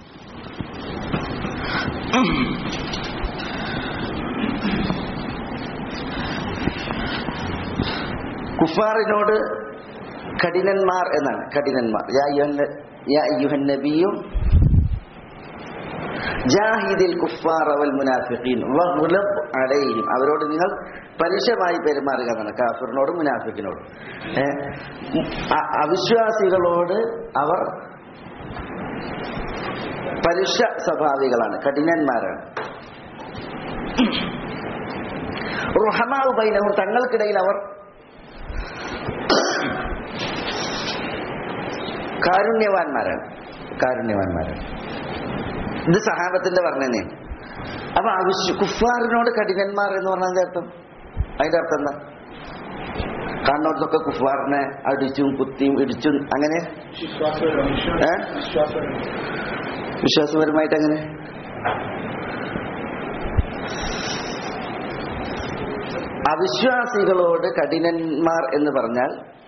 കുഫാറിനോട് കഠിനന്മാർ എന്നാണ് കഠിനന്മാർ യാ അയ്യുഹന്ന- യാ അയ്യുഹൻ നബിയും ജാഹിദിൽ കുഫാർ അവൽ മുനാഫിഖീൻ വഗ്ലബ് അലൈഹിം അവരോട് നിങ്ങൾ പരുഷമായി പെരുമാറുക എന്നാണ് കാഫിറിനോടും മുനാഫിക്കിനോടും ഏ? അ- അവിശ്വാസികളോട് അവർ പരുഷ സ്വഭാവികളാണ് കഠിനന്മാരാണ് റുഹമാവ് ബൈനഹും തങ്ങൾക്കിടയിൽ അവർ കാരുണ്യവാന്മാരാണ് കാരുണ്യവാന്മാരാണ് ഇത് സഹാബത്തിന്റെ വർണ്ണനയാണ് അപ്പൊ അവിശ്വ കുഫാറിനോട് കഠിനന്മാർ എന്ന് പറഞ്ഞാൽ അർത്ഥം അതിന്റെ അർത്ഥം എന്താ കാണുന്നവർക്കൊക്കെ കുഫാറിനെ അടിച്ചും കുത്തിയും ഇടിച്ചും അങ്ങനെ ഏ? വിശ്വാസപരമായിട്ട് അങ്ങനെ അവിശ്വാസികളോട് കഠിനന്മാർ എന്ന് പറഞ്ഞാൽ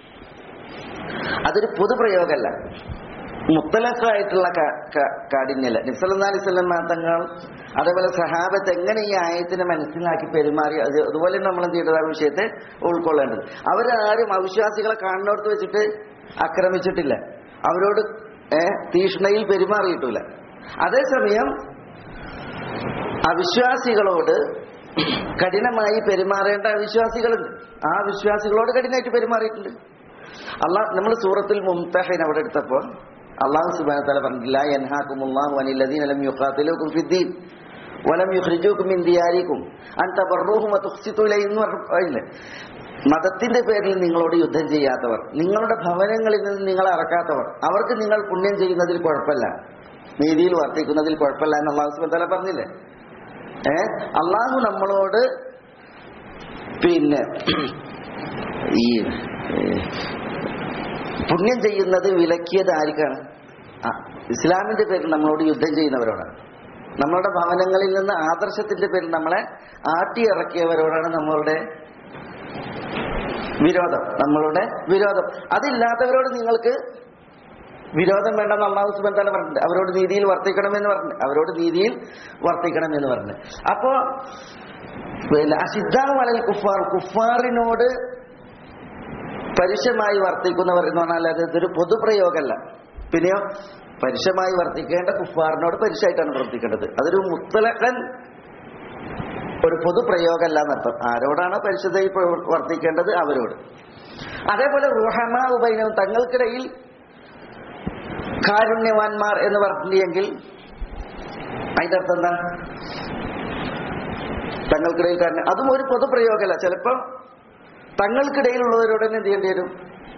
അതൊരു പൊതുപ്രയോഗമല്ല മുത്തലക്കായിട്ടുള്ള ക- ക- കാഠിന്യല്ല നിസലി സ്വലമ തങ്ങൾ അതേപോലെ സഹാബത്ത് എങ്ങനെ ഈ ആയത്തിനെ മനസ്സിലാക്കി പെരുമാറി അത് അതുപോലെ നമ്മൾ എന്ത് ചെയ്യേണ്ടത് ആ വിഷയത്തെ ഉൾക്കൊള്ളേണ്ടത് അവരാരും അവിശ്വാസികളെ കാണുന്നിടത്ത് വെച്ചിട്ട് ആക്രമിച്ചിട്ടില്ല അവരോട് ഏ, തീഷ്ണയിൽ പെരുമാറിയിട്ടില്ല അതേസമയം അവിശ്വാസികളോട് കഠിനമായി പെരുമാറേണ്ട വിശ്വാസികളുണ്ട് ആ വിശ്വാസികളോട് കഠിനമായിട്ട് പെരുമാറിയിട്ടുണ്ട് അള്ളാഹ് നമ്മൾ സൂറത്തിൽ മുംതഹിൻ അവിടെ എടുത്തപ്പോൾ അള്ളാഹു സുബാന തല പറഞ്ഞില്ല യൻഹാക്കുമുല്ലാഹു അനില്ലദീന ലം യുഖാതിലൂക്കും ഫിദ്ദീൻ വലം യുഖ്രിജൂക്കും മിൻ ദിയാരിക്കും അൻ തബറൂഹും വതുഖ്സിതു ഇലൈഹിം എന്ന് പറഞ്ഞില്ലേ മതത്തിന്റെ പേരിൽ നിങ്ങളോട് യുദ്ധം ചെയ്യാത്തവർ നിങ്ങളുടെ ഭവനങ്ങളിൽ നിന്ന് നിങ്ങളെ ഇറക്കാത്തവർ അവർക്ക് നിങ്ങൾ പുണ്യം ചെയ്യുന്നതിൽ കുഴപ്പമില്ല നീതിയിൽ വർത്തിക്കുന്നതിൽ കുഴപ്പമില്ല എന്ന് അള്ളാഹു സുബാന തല പറഞ്ഞില്ലേ ഏ അള്ളാഹു നമ്മളോട് പിന്നെ ഈ ഏ, പുണ്യം ചെയ്യുന്നത് വിലക്കിയത് ആർക്കാണ് ആ, ഇസ്ലാമിന്റെ പേരിൽ നമ്മളോട് യുദ്ധം ചെയ്യുന്നവരോടാണ് നമ്മളുടെ ഭവനങ്ങളിൽ നിന്ന് ആദർശത്തിന്റെ പേരിൽ നമ്മളെ ആട്ടിയിറക്കിയവരോടാണ് നമ്മളുടെ വിരോധം നമ്മളുടെ വിരോധം അതില്ലാത്തവരോട് നിങ്ങൾക്ക് വിരോധം വേണ്ടെന്ന് അള്ളാഹു സുബാൻ തന്നെ പറഞ്ഞിട്ടുണ്ട് അവരോട് നീതിയിൽ വർത്തിക്കണമെന്ന് പറഞ്ഞു അവരോട് നീതിയിൽ വർത്തിക്കണമെന്ന് പറഞ്ഞു അപ്പോ പിന്നെ അസിദ്ധാവ് അലൽ കുഫാർ കുഫാറിനോട് പരുഷമായി വർത്തിക്കുന്നവർ എന്ന് പറഞ്ഞാൽ അത് ഇതൊരു പൊതുപ്രയോഗമല്ല പിന്നെയോ പരുഷമായി വർത്തിക്കേണ്ട കുഫാറിനോട് പരുഷമായിട്ടാണ് പ്രവർത്തിക്കേണ്ടത് അതൊരു മുത്തലക്കൻ ഒരു പൊതുപ്രയോഗമല്ല എന്നർത്ഥം ആരോടാണോ പരിശുദ്ധയിൽ പ്രവർ- വർത്തിക്കേണ്ടത് അവരോട് അതേപോലെ റുഹമ ഉബൈനവും തങ്ങൾക്കിടയിൽ കാരുണ്യവാന്മാർ എന്ന് പറഞ്ഞിട്ടുണ്ടെങ്കിൽ അതിന്റെ അർത്ഥം എന്താ തങ്ങൾക്കിടയിൽ കാരുണ്യം അതും ഒരു പൊതുപ്രയോഗമല്ല ചിലപ്പോ തങ്ങൾക്കിടയിലുള്ളവരോട് തന്നെ എന്ത് ചെയ്യേണ്ടി വരും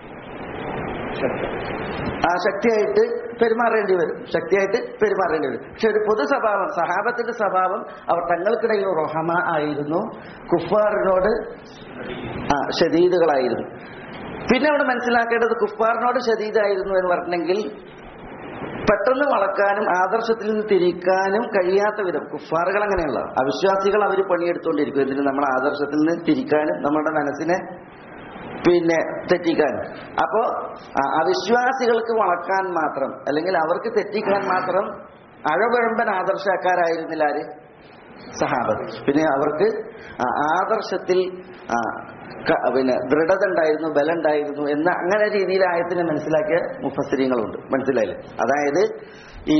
ആ ശക്തിയായിട്ട് പെരുമാറേണ്ടി വരും ശക്തിയായിട്ട് പെരുമാറേണ്ടി വരും പക്ഷെ ഒരു പൊതു സ്വഭാവം സഹാബത്തിന്റെ സ്വഭാവം അവർ തങ്ങൾക്കിടയിൽ റൊഹമ ആയിരുന്നു കുഫാറിനോട് ആ ഷദീദുകളായിരുന്നു പിന്നെ അവിടെ മനസ്സിലാക്കേണ്ടത് കുഫാറിനോട് ഷദീദായിരുന്നു എന്ന് പറഞ്ഞെങ്കിൽ പെട്ടെന്ന് വളക്കാനും ആദർശത്തിൽ നിന്ന് തിരിക്കാനും കഴിയാത്ത വിധം കുഫാറുകൾ അങ്ങനെയുള്ള അവിശ്വാസികൾ അവർ പണിയെടുത്തുകൊണ്ടിരിക്കും ഇതിന് നമ്മുടെ ആദർശത്തിൽ നിന്ന് തിരിക്കാനും നമ്മുടെ മനസ്സിനെ പിന്നെ തെറ്റിക്കാനും അപ്പോ ആ അവിശ്വാസികൾക്ക് വളക്കാൻ മാത്രം അല്ലെങ്കിൽ അവർക്ക് തെറ്റിക്കാൻ മാത്രം അഴവഴമ്പൻ ആദർശക്കാരായിരുന്നില്ല ആര് സഹാബത്ത് പിന്നെ അവർക്ക് ആ ആദർശത്തിൽ ആ ക- പിന്നെ ദൃഢത ഉണ്ടായിരുന്നു ബലം ഉണ്ടായിരുന്നു എന്ന അങ്ങനെ രീതിയിൽ ആയത്തിനെ മനസ്സിലാക്കിയ മുഫസരിങ്ങളുണ്ട് മനസ്സിലായില്ലേ അതായത് ഈ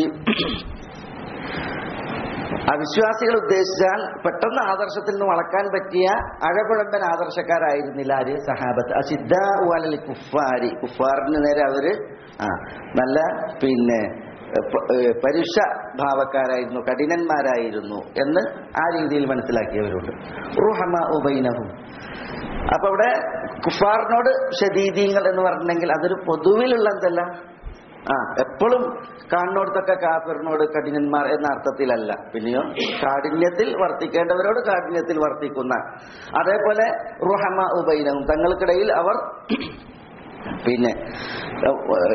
അവിശ്വാസികൾ ഉദ്ദേശിച്ചാൽ പെട്ടെന്ന് ആദർശത്തിൽ നിന്ന് വളക്കാൻ പറ്റിയ അഴകുഴമ്പൻ ആദർശക്കാരായിരുന്നില്ല ആര് സഹാബത്ത് അസിദ്ധ അലൽ കുഫാരി കുഫാറിന് നേരെ അവര് ആ നല്ല പിന്നെ എ, പ- ഏ, പരുഷ ഭാവക്കാരായിരുന്നു കഠിനന്മാരായിരുന്നു എന്ന് ആ രീതിയിൽ മനസ്സിലാക്കിയവരുണ്ട് റുഹമ ഉബൈനഹും അപ്പൊ ഇവിടെ കുഫാറിനോട് ഷദീദീങ്ങൾ എന്ന് പറഞ്ഞിട്ടുണ്ടെങ്കിൽ അതൊരു പൊതുവിലുള്ള എന്തല്ല ആ എപ്പോഴും കാണുന്നിടത്തൊക്കെ കാഫിറിനോട് കഠിനന്മാർ എന്ന അർത്ഥത്തിലല്ല പിന്നെയോ കാഠിന്യത്തിൽ വർത്തിക്കേണ്ടവരോട് കാഠിന്യത്തിൽ വർത്തിക്കുന്ന അതേപോലെ റുഹമ ഉബൈനവും തങ്ങൾക്കിടയിൽ അവർ പിന്നെ ഏഹ്,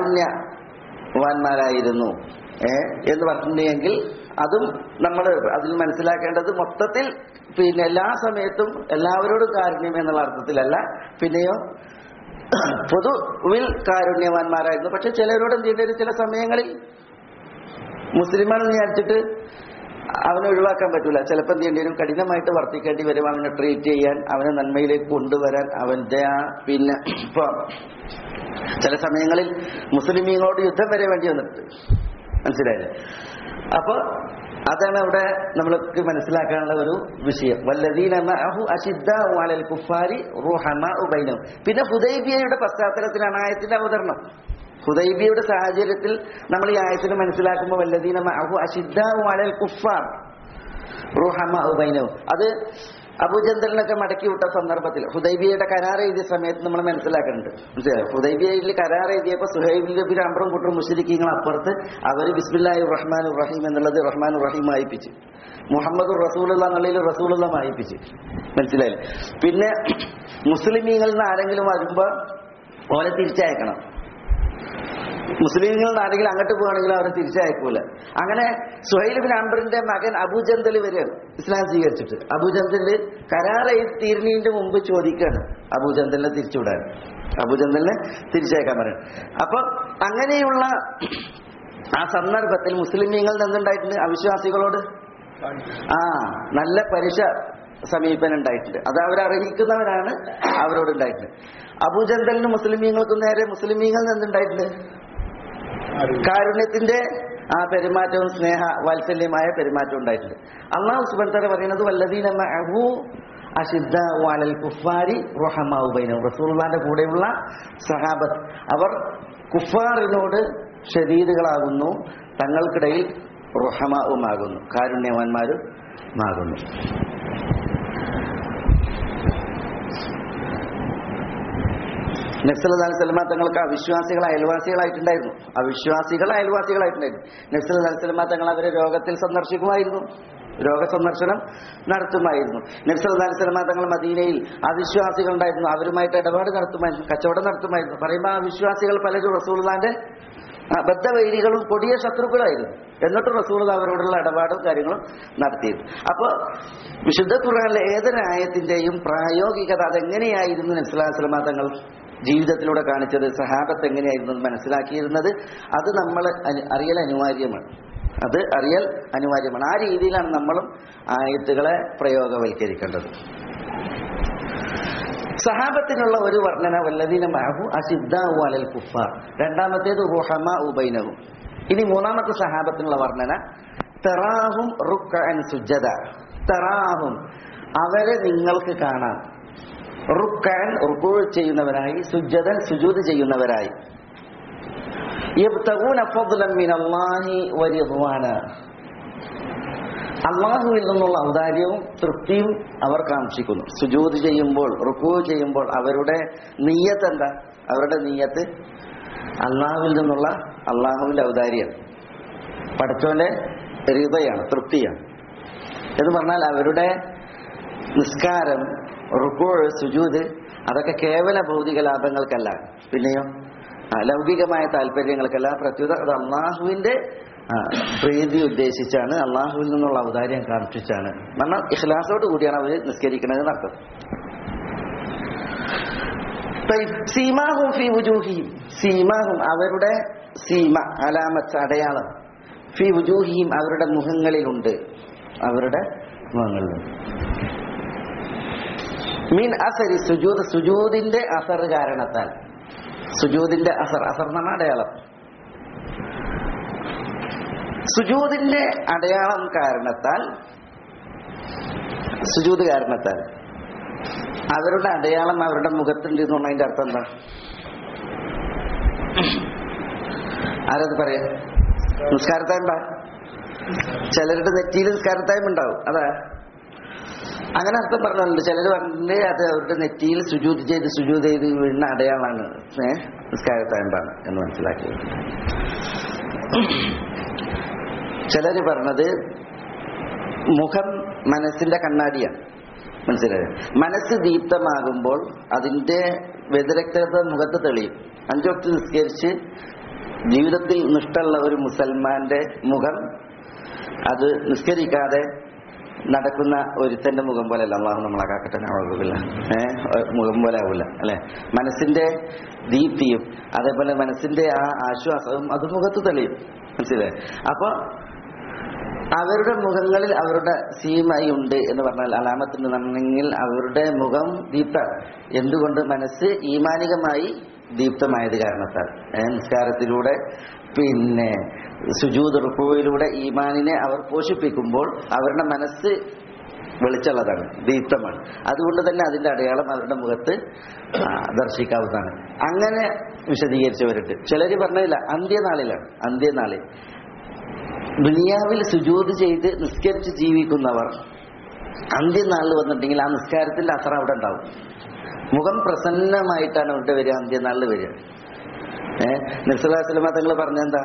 കാരുണ്യവാന്മാരായിരുന്നു ഏ എന്ന് പറഞ്ഞിട്ടുണ്ടെങ്കിൽ അതും നമ്മൾ അതിൽ മനസ്സിലാക്കേണ്ടത് മൊത്തത്തിൽ പിന്നെ എല്ലാ സമയത്തും എല്ലാവരോടും കാരുണ്യം എന്നുള്ള അർത്ഥത്തിലല്ല പിന്നെയോ പൊതുവിൽ കാരുണ്യവാന്മാരായിരുന്നു പക്ഷെ ചിലരോട് എന്ത് ചെയ്യേണ്ടി വരും ചില സമയങ്ങളിൽ മുസ്ലിമാണെന്ന് വിചാരിച്ചിട്ട് അവനെ ഒഴിവാക്കാൻ പറ്റൂല ചിലപ്പോൾ എന്ത് ചെയ്യേണ്ടി വരും കഠിനമായിട്ട് വർത്തിക്കേണ്ടി വരും അവനെ ട്രീറ്റ് ചെയ്യാൻ അവനെ നന്മയിലേക്ക് കൊണ്ടുവരാൻ അവന്റെ ആ പിന്നെ ഇപ്പൊ ചില സമയങ്ങളിൽ മുസ്ലിമീങ്ങളോട് യുദ്ധം വരെ വേണ്ടി വന്നിട്ട് മനസ്സിലായില്ലേ അപ്പൊ അതാണ് അവിടെ നമ്മൾക്ക് മനസ്സിലാക്കാനുള്ള ഒരു വിഷയം വല്ലദീന മഅഹു അശിദ്ദാഉ അലൽ കുഫാരി റുഹമാഉ ബൈനഹും പിന്നെ ഹുദൈബിയയുടെ പശ്ചാത്തലത്തിലാണ് ആയത്തിന്റെ അവതരണം ഹുദൈബിയയുടെ സാഹചര്യത്തിൽ നമ്മൾ ഈ ആയത്തിന് മനസ്സിലാക്കുമ്പോൾ വല്ലദീന മഅഹു അശിദ്ദാഉ അലൽ കുഫാർ റുഹമാഉ ബൈനഹും അത് അബൂജന്തലിനൊക്കെ മടക്കി വിട്ട സന്ദർഭത്തിൽ ഹുദൈബിയയുടെ കരാർ എഴുതിയ സമയത്ത് നമ്മൾ മനസ്സിലാക്കുന്നുണ്ട് മനസ്സിലായോ ഹുദൈബിയയിൽ കരാർ എഴുതിയപ്പോൾ സുഹൈബിന്റെ പിന്നെ അമ്രം കുട്ടറും മുസ്ലിഖീങ്ങൾ അപ്പുറത്ത് അവർ ബിസ്മില്ലാഹി റഹ്മാൻ റഹീം എന്നുള്ളത് റഹ്മാൻ റഹീം വായിപ്പിച്ച് മുഹമ്മദ് റസൂലുള്ള എന്നുള്ളതിൽ റസൂലുള്ള വായിപ്പിച്ച് മനസ്സിലായില്ലേ പിന്നെ മുസ്ലിമീങ്ങളിൽ നിന്ന് ആരെങ്കിലും വരുമ്പോ ഓലെ തിരിച്ചയക്കണം മുസ്ലിങ്ങളിൽ നിന്ന് ആരെങ്കിലും അങ്ങോട്ട് പോവുകയാണെങ്കിൽ അവരെ തിരിച്ചയക്കൂല അങ്ങനെ സുഹൈൽ ബിൻ അംബറിന്റെ മകൻ അബൂജന്തൽ വരികയാണ് ഇസ്ലാം സ്വീകരിച്ചിട്ട് അബൂജന്തല് കരാർ എഴുതി തീരുന്നതിന്റെ മുമ്പ് ചോദിക്കുകയാണ് അബൂജന്തലിനെ തിരിച്ചുവിടാൻ അബൂജന്തലിനെ തിരിച്ചയക്കാൻ പറയണം അപ്പൊ അങ്ങനെയുള്ള ആ സന്ദർഭത്തിൽ മുസ്ലിമീങ്ങളിൽ നിന്നുണ്ടായിട്ടുണ്ട് അവിശ്വാസികളോട് ആ നല്ല പരുഷ സമീപനം ഉണ്ടായിട്ടുണ്ട് അത് അവരറിയിക്കുന്നവരാണ് അവരോട് ഉണ്ടായിട്ടുണ്ട് അബൂജന്തലിന് മുസ്ലിമീങ്ങൾക്കും നേരെ മുസ്ലിമീങ്ങളിൽ നിന്നുണ്ടായിട്ടുണ്ട് കാരുണ്യത്തിന്റെ ആ പെരുമാറ്റവും സ്നേഹ വാത്സല്യമായ പെരുമാറ്റവും ഉണ്ടായിട്ടുണ്ട് അള്ളാഹു സുബന്ധര പറയുന്നത് വല്ലദീന മഅഹു അഷിദ്ദ വാലൽ കുഫാരി റുഹമാഉ ബൈനഹും റസൂലുള്ളാന്റെ കൂടെയുള്ള സഹാബത്ത് അവർ കുഫാറിനോട് ഷദീദുകളാകുന്നു തങ്ങൾക്കിടയിൽ റുഹമാവുമാകുന്നു കാരുണ്യവാന്മാരും ആകുന്നു നബ്സലി സ്വലമ തങ്ങൾക്ക് അവിശ്വാസികൾ അയൽവാസികളായിട്ടുണ്ടായിരുന്നു അവിശ്വാസികൾ അയൽവാസികളായിട്ടുണ്ടായിരുന്നു നബ്സലി സ്വലമ തങ്ങൾ അവരെ രോഗത്തിൽ സന്ദർശിക്കുമായിരുന്നു രോഗസന്ദർശനം നടത്തുമായിരുന്നു നബ്സലി സ്വലമ തങ്ങൾ മദീനയിൽ അവിശ്വാസികൾ ഉണ്ടായിരുന്നു അവരുമായിട്ട് ഇടപാട് നടത്തുമായിരുന്നു കച്ചവടം നടത്തുമായിരുന്നു പറയുമ്പോൾ ആ വിശ്വാസികൾ പലരും റസൂൽദാന്റെ ആ ബദ്ധവൈരികളും കൊടിയ ശത്രുക്കളായിരുന്നു എന്നിട്ട് റസൂൾ അവരോടുള്ള ഇടപാടും കാര്യങ്ങളും നടത്തിയിരുന്നു അപ്പോൾ വിശുദ്ധ ഖുർആനിലെ ഏതൊരായത്തിന്റെയും പ്രായോഗികത അതെങ്ങനെയായിരുന്നു നബ്സുലാസ്ലമ തങ്ങൾ ജീവിതത്തിലൂടെ കാണിച്ചത് സഹാബത്ത് എങ്ങനെയായിരുന്നു എന്ന് മനസ്സിലാക്കിയിരുന്നത് അത് നമ്മൾ അനി- അറിയൽ അനിവാര്യമാണ് അത് അറിയൽ അനിവാര്യമാണ് ആ രീതിയിലാണ് നമ്മളും ആയത്തുകളെ പ്രയോഗവൽക്കരിക്കേണ്ടത് സഹാബത്തിനുള്ള ഒരു വർണ്ണന വല്ലതീന മാഹു അസിദ്ദാവു അലൽ കുഫാർ രണ്ടാമത്തേത് റുഹമ ഉബൈനവും ഇനി മൂന്നാമത്തെ സഹാബത്തിനുള്ള വർണ്ണന തെറാഹും റുക്കൻ സുജദ തെറാഹും അവരെ നിങ്ങൾക്ക് കാണാം റുക്കാൻ റുക്കൂ ചെയ്യുന്നവരായി സുജദൻ സുജൂദ് ചെയ്യുന്നവരായി യബ്തഗൂന ഫദ്ലൻ മിനല്ലാഹി വരിദ്വാന അള്ളാഹുവിൽ നിന്നുള്ള ഔദാര്യവും തൃപ്തിയും അവർ കാക്ഷിക്കുന്നു സുജൂത് ചെയ്യുമ്പോൾ റുക്കൂ ചെയ്യുമ്പോൾ അവരുടെ നീയത്ത് എന്താ അവരുടെ നീയത്ത് അള്ളാഹുവിൽ നിന്നുള്ള അള്ളാഹുവിന്റെ ഔദാര്യം പഠിച്ചവന്റെ ഹൃദയാണ് തൃപ്തിയാണ് എന്ന് പറഞ്ഞാൽ അവരുടെ നിസ്കാരം റുക്കൂ സുജൂത് അതൊക്കെ കേവല ഭൗതിക ലാഭങ്ങൾക്കല്ല പിന്നെയോ ആ, ലൗകികമായ താല്പര്യങ്ങൾക്കല്ല പ്രത്യുത അത് അള്ളാഹുവിന്റെ ആ, പ്രീതി ഉദ്ദേശിച്ചാണ് അള്ളാഹുവിൽ നിന്നുള്ള ഔദാര്യം കാക്ഷിച്ചാണ് കാരണം ഇഖ്ലാസോട് കൂടിയാണ് അവർ നിസ്കരിക്കുന്നത് എന്നർത്ഥം طيب, സീമാഹും ഫി വുജൂഹിഹിം സീമാഹും അവരുടെ സീമ അലാമത്ത് അടയാളം ഫി വുജൂഹിഹിം അവരുടെ മുഖങ്ങളിലുണ്ട് അവരുടെ മുഖങ്ങളിലുണ്ട് മീൻ അസരി സുജൂദ് സുജൂദിന്റെ അസർ കാരണത്താൽ സുജൂദിന്റെ അസർ അസർ എന്ന് പറഞ്ഞാൽ അടയാളം സുജൂദിന്റെ അടയാളം കാരണത്താൽ സുജൂദ് കാരണത്താൽ അവരുടെ അടയാളം അവരുടെ മുഖത്തുണ്ട് എന്ന് പറഞ്ഞാൽ അതിന്റെ അർത്ഥം എന്താ ആരത് പറയാ നിസ്കാരത്തായ്മ ചിലരുടെ നെറ്റിയിൽ നിസ്കാരത്തായ്മ ഉണ്ടാവും അതാ അങ്ങനെ അർത്ഥം പറഞ്ഞിട്ടുണ്ട് ചിലർ പറഞ്ഞിട്ട് അത് അവരുടെ നെറ്റിയിൽ സുജൂത് ചെയ്ത് സുജൂത് ചെയ്ത് വീഴുന്ന അടയാളാണ് ഏഹ് നിസ്കാരത്തായ്മ്പാണ് എന്ന് മനസ്സിലാക്കിയത് ചിലര് പറഞ്ഞത് മുഖം മനസ്സിന്റെ കണ്ണാടിയാണ് മനസ്സിലായോ മനസ്സ് ദീപ്തമാകുമ്പോൾ അതിന്റെ വ്യതിരക്തത മുഖത്ത് തെളിയും അഞ്ചൊക്കെ നിസ്കരിച്ച് ജീവിതത്തിൽ നിഷ്ഠമുള്ള ഒരു മുസൽമാന്റെ മുഖം അത് നിസ്കരിക്കാതെ നടക്കുന്ന ഒരുത്തന്റെ മുഖം പോലെ അല്ല അള്ളാഹു നമ്മളെ കാക്കട്ടെ ആവുകയില്ല ഏഹ് മുഖം പോലെ ആവില്ല അല്ലെ മനസ്സിന്റെ ദീപ്തിയും അതേപോലെ മനസ്സിന്റെ ആ ആശ്വാസവും അത് മുഖത്ത് തെളിയും മനസ്സിലായി അപ്പൊ അവരുടെ മുഖങ്ങളിൽ അവരുടെ സീമയുണ്ട് എന്ന് പറഞ്ഞാൽ അലാമത്തുണ്ടെന്നുണ്ടെങ്കിൽ അവരുടെ മുഖം ദീപ്താണ് എന്തുകൊണ്ട് മനസ്സ് ഈമാനികമായി ദീപ്തമായത് കാരണത്താൽ ഏ, നിസ്കാരത്തിലൂടെ പിന്നെ സുജൂദ് റുക്കുവിലൂടെ ഈമാനിനെ അവർ പോഷിപ്പിക്കുമ്പോൾ അവരുടെ മനസ്സ് വെളിച്ചുള്ളതാണ് ദീപ്തമാണ് അതുകൊണ്ട് തന്നെ അതിന്റെ അടയാളം അവരുടെ മുഖത്ത് ആ, ദർശിക്കാവുന്നതാണ് അങ്ങനെ വിശദീകരിച്ചവരുണ്ട് ചിലര് പറഞ്ഞില്ല അന്ത്യനാളിലാണ് അന്ത്യനാളിൽ ദുനിയാവിൽ സുജൂത് ചെയ്ത് നിസ്കരിച്ച് ജീവിക്കുന്നവർ അന്ത്യനാളിൽ വന്നിട്ടുണ്ടെങ്കിൽ ആ നിസ്കാരത്തിന്റെ അസറ അവിടെ ഉണ്ടാവും മുഖം പ്രസന്നമായിട്ടാണ് അവിടെ വരിക അന്ത്യനാളിൽ വരിക ഏഹ് നിസ്ലാസ്ലമ തങ്ങൾ പറഞ്ഞെന്താ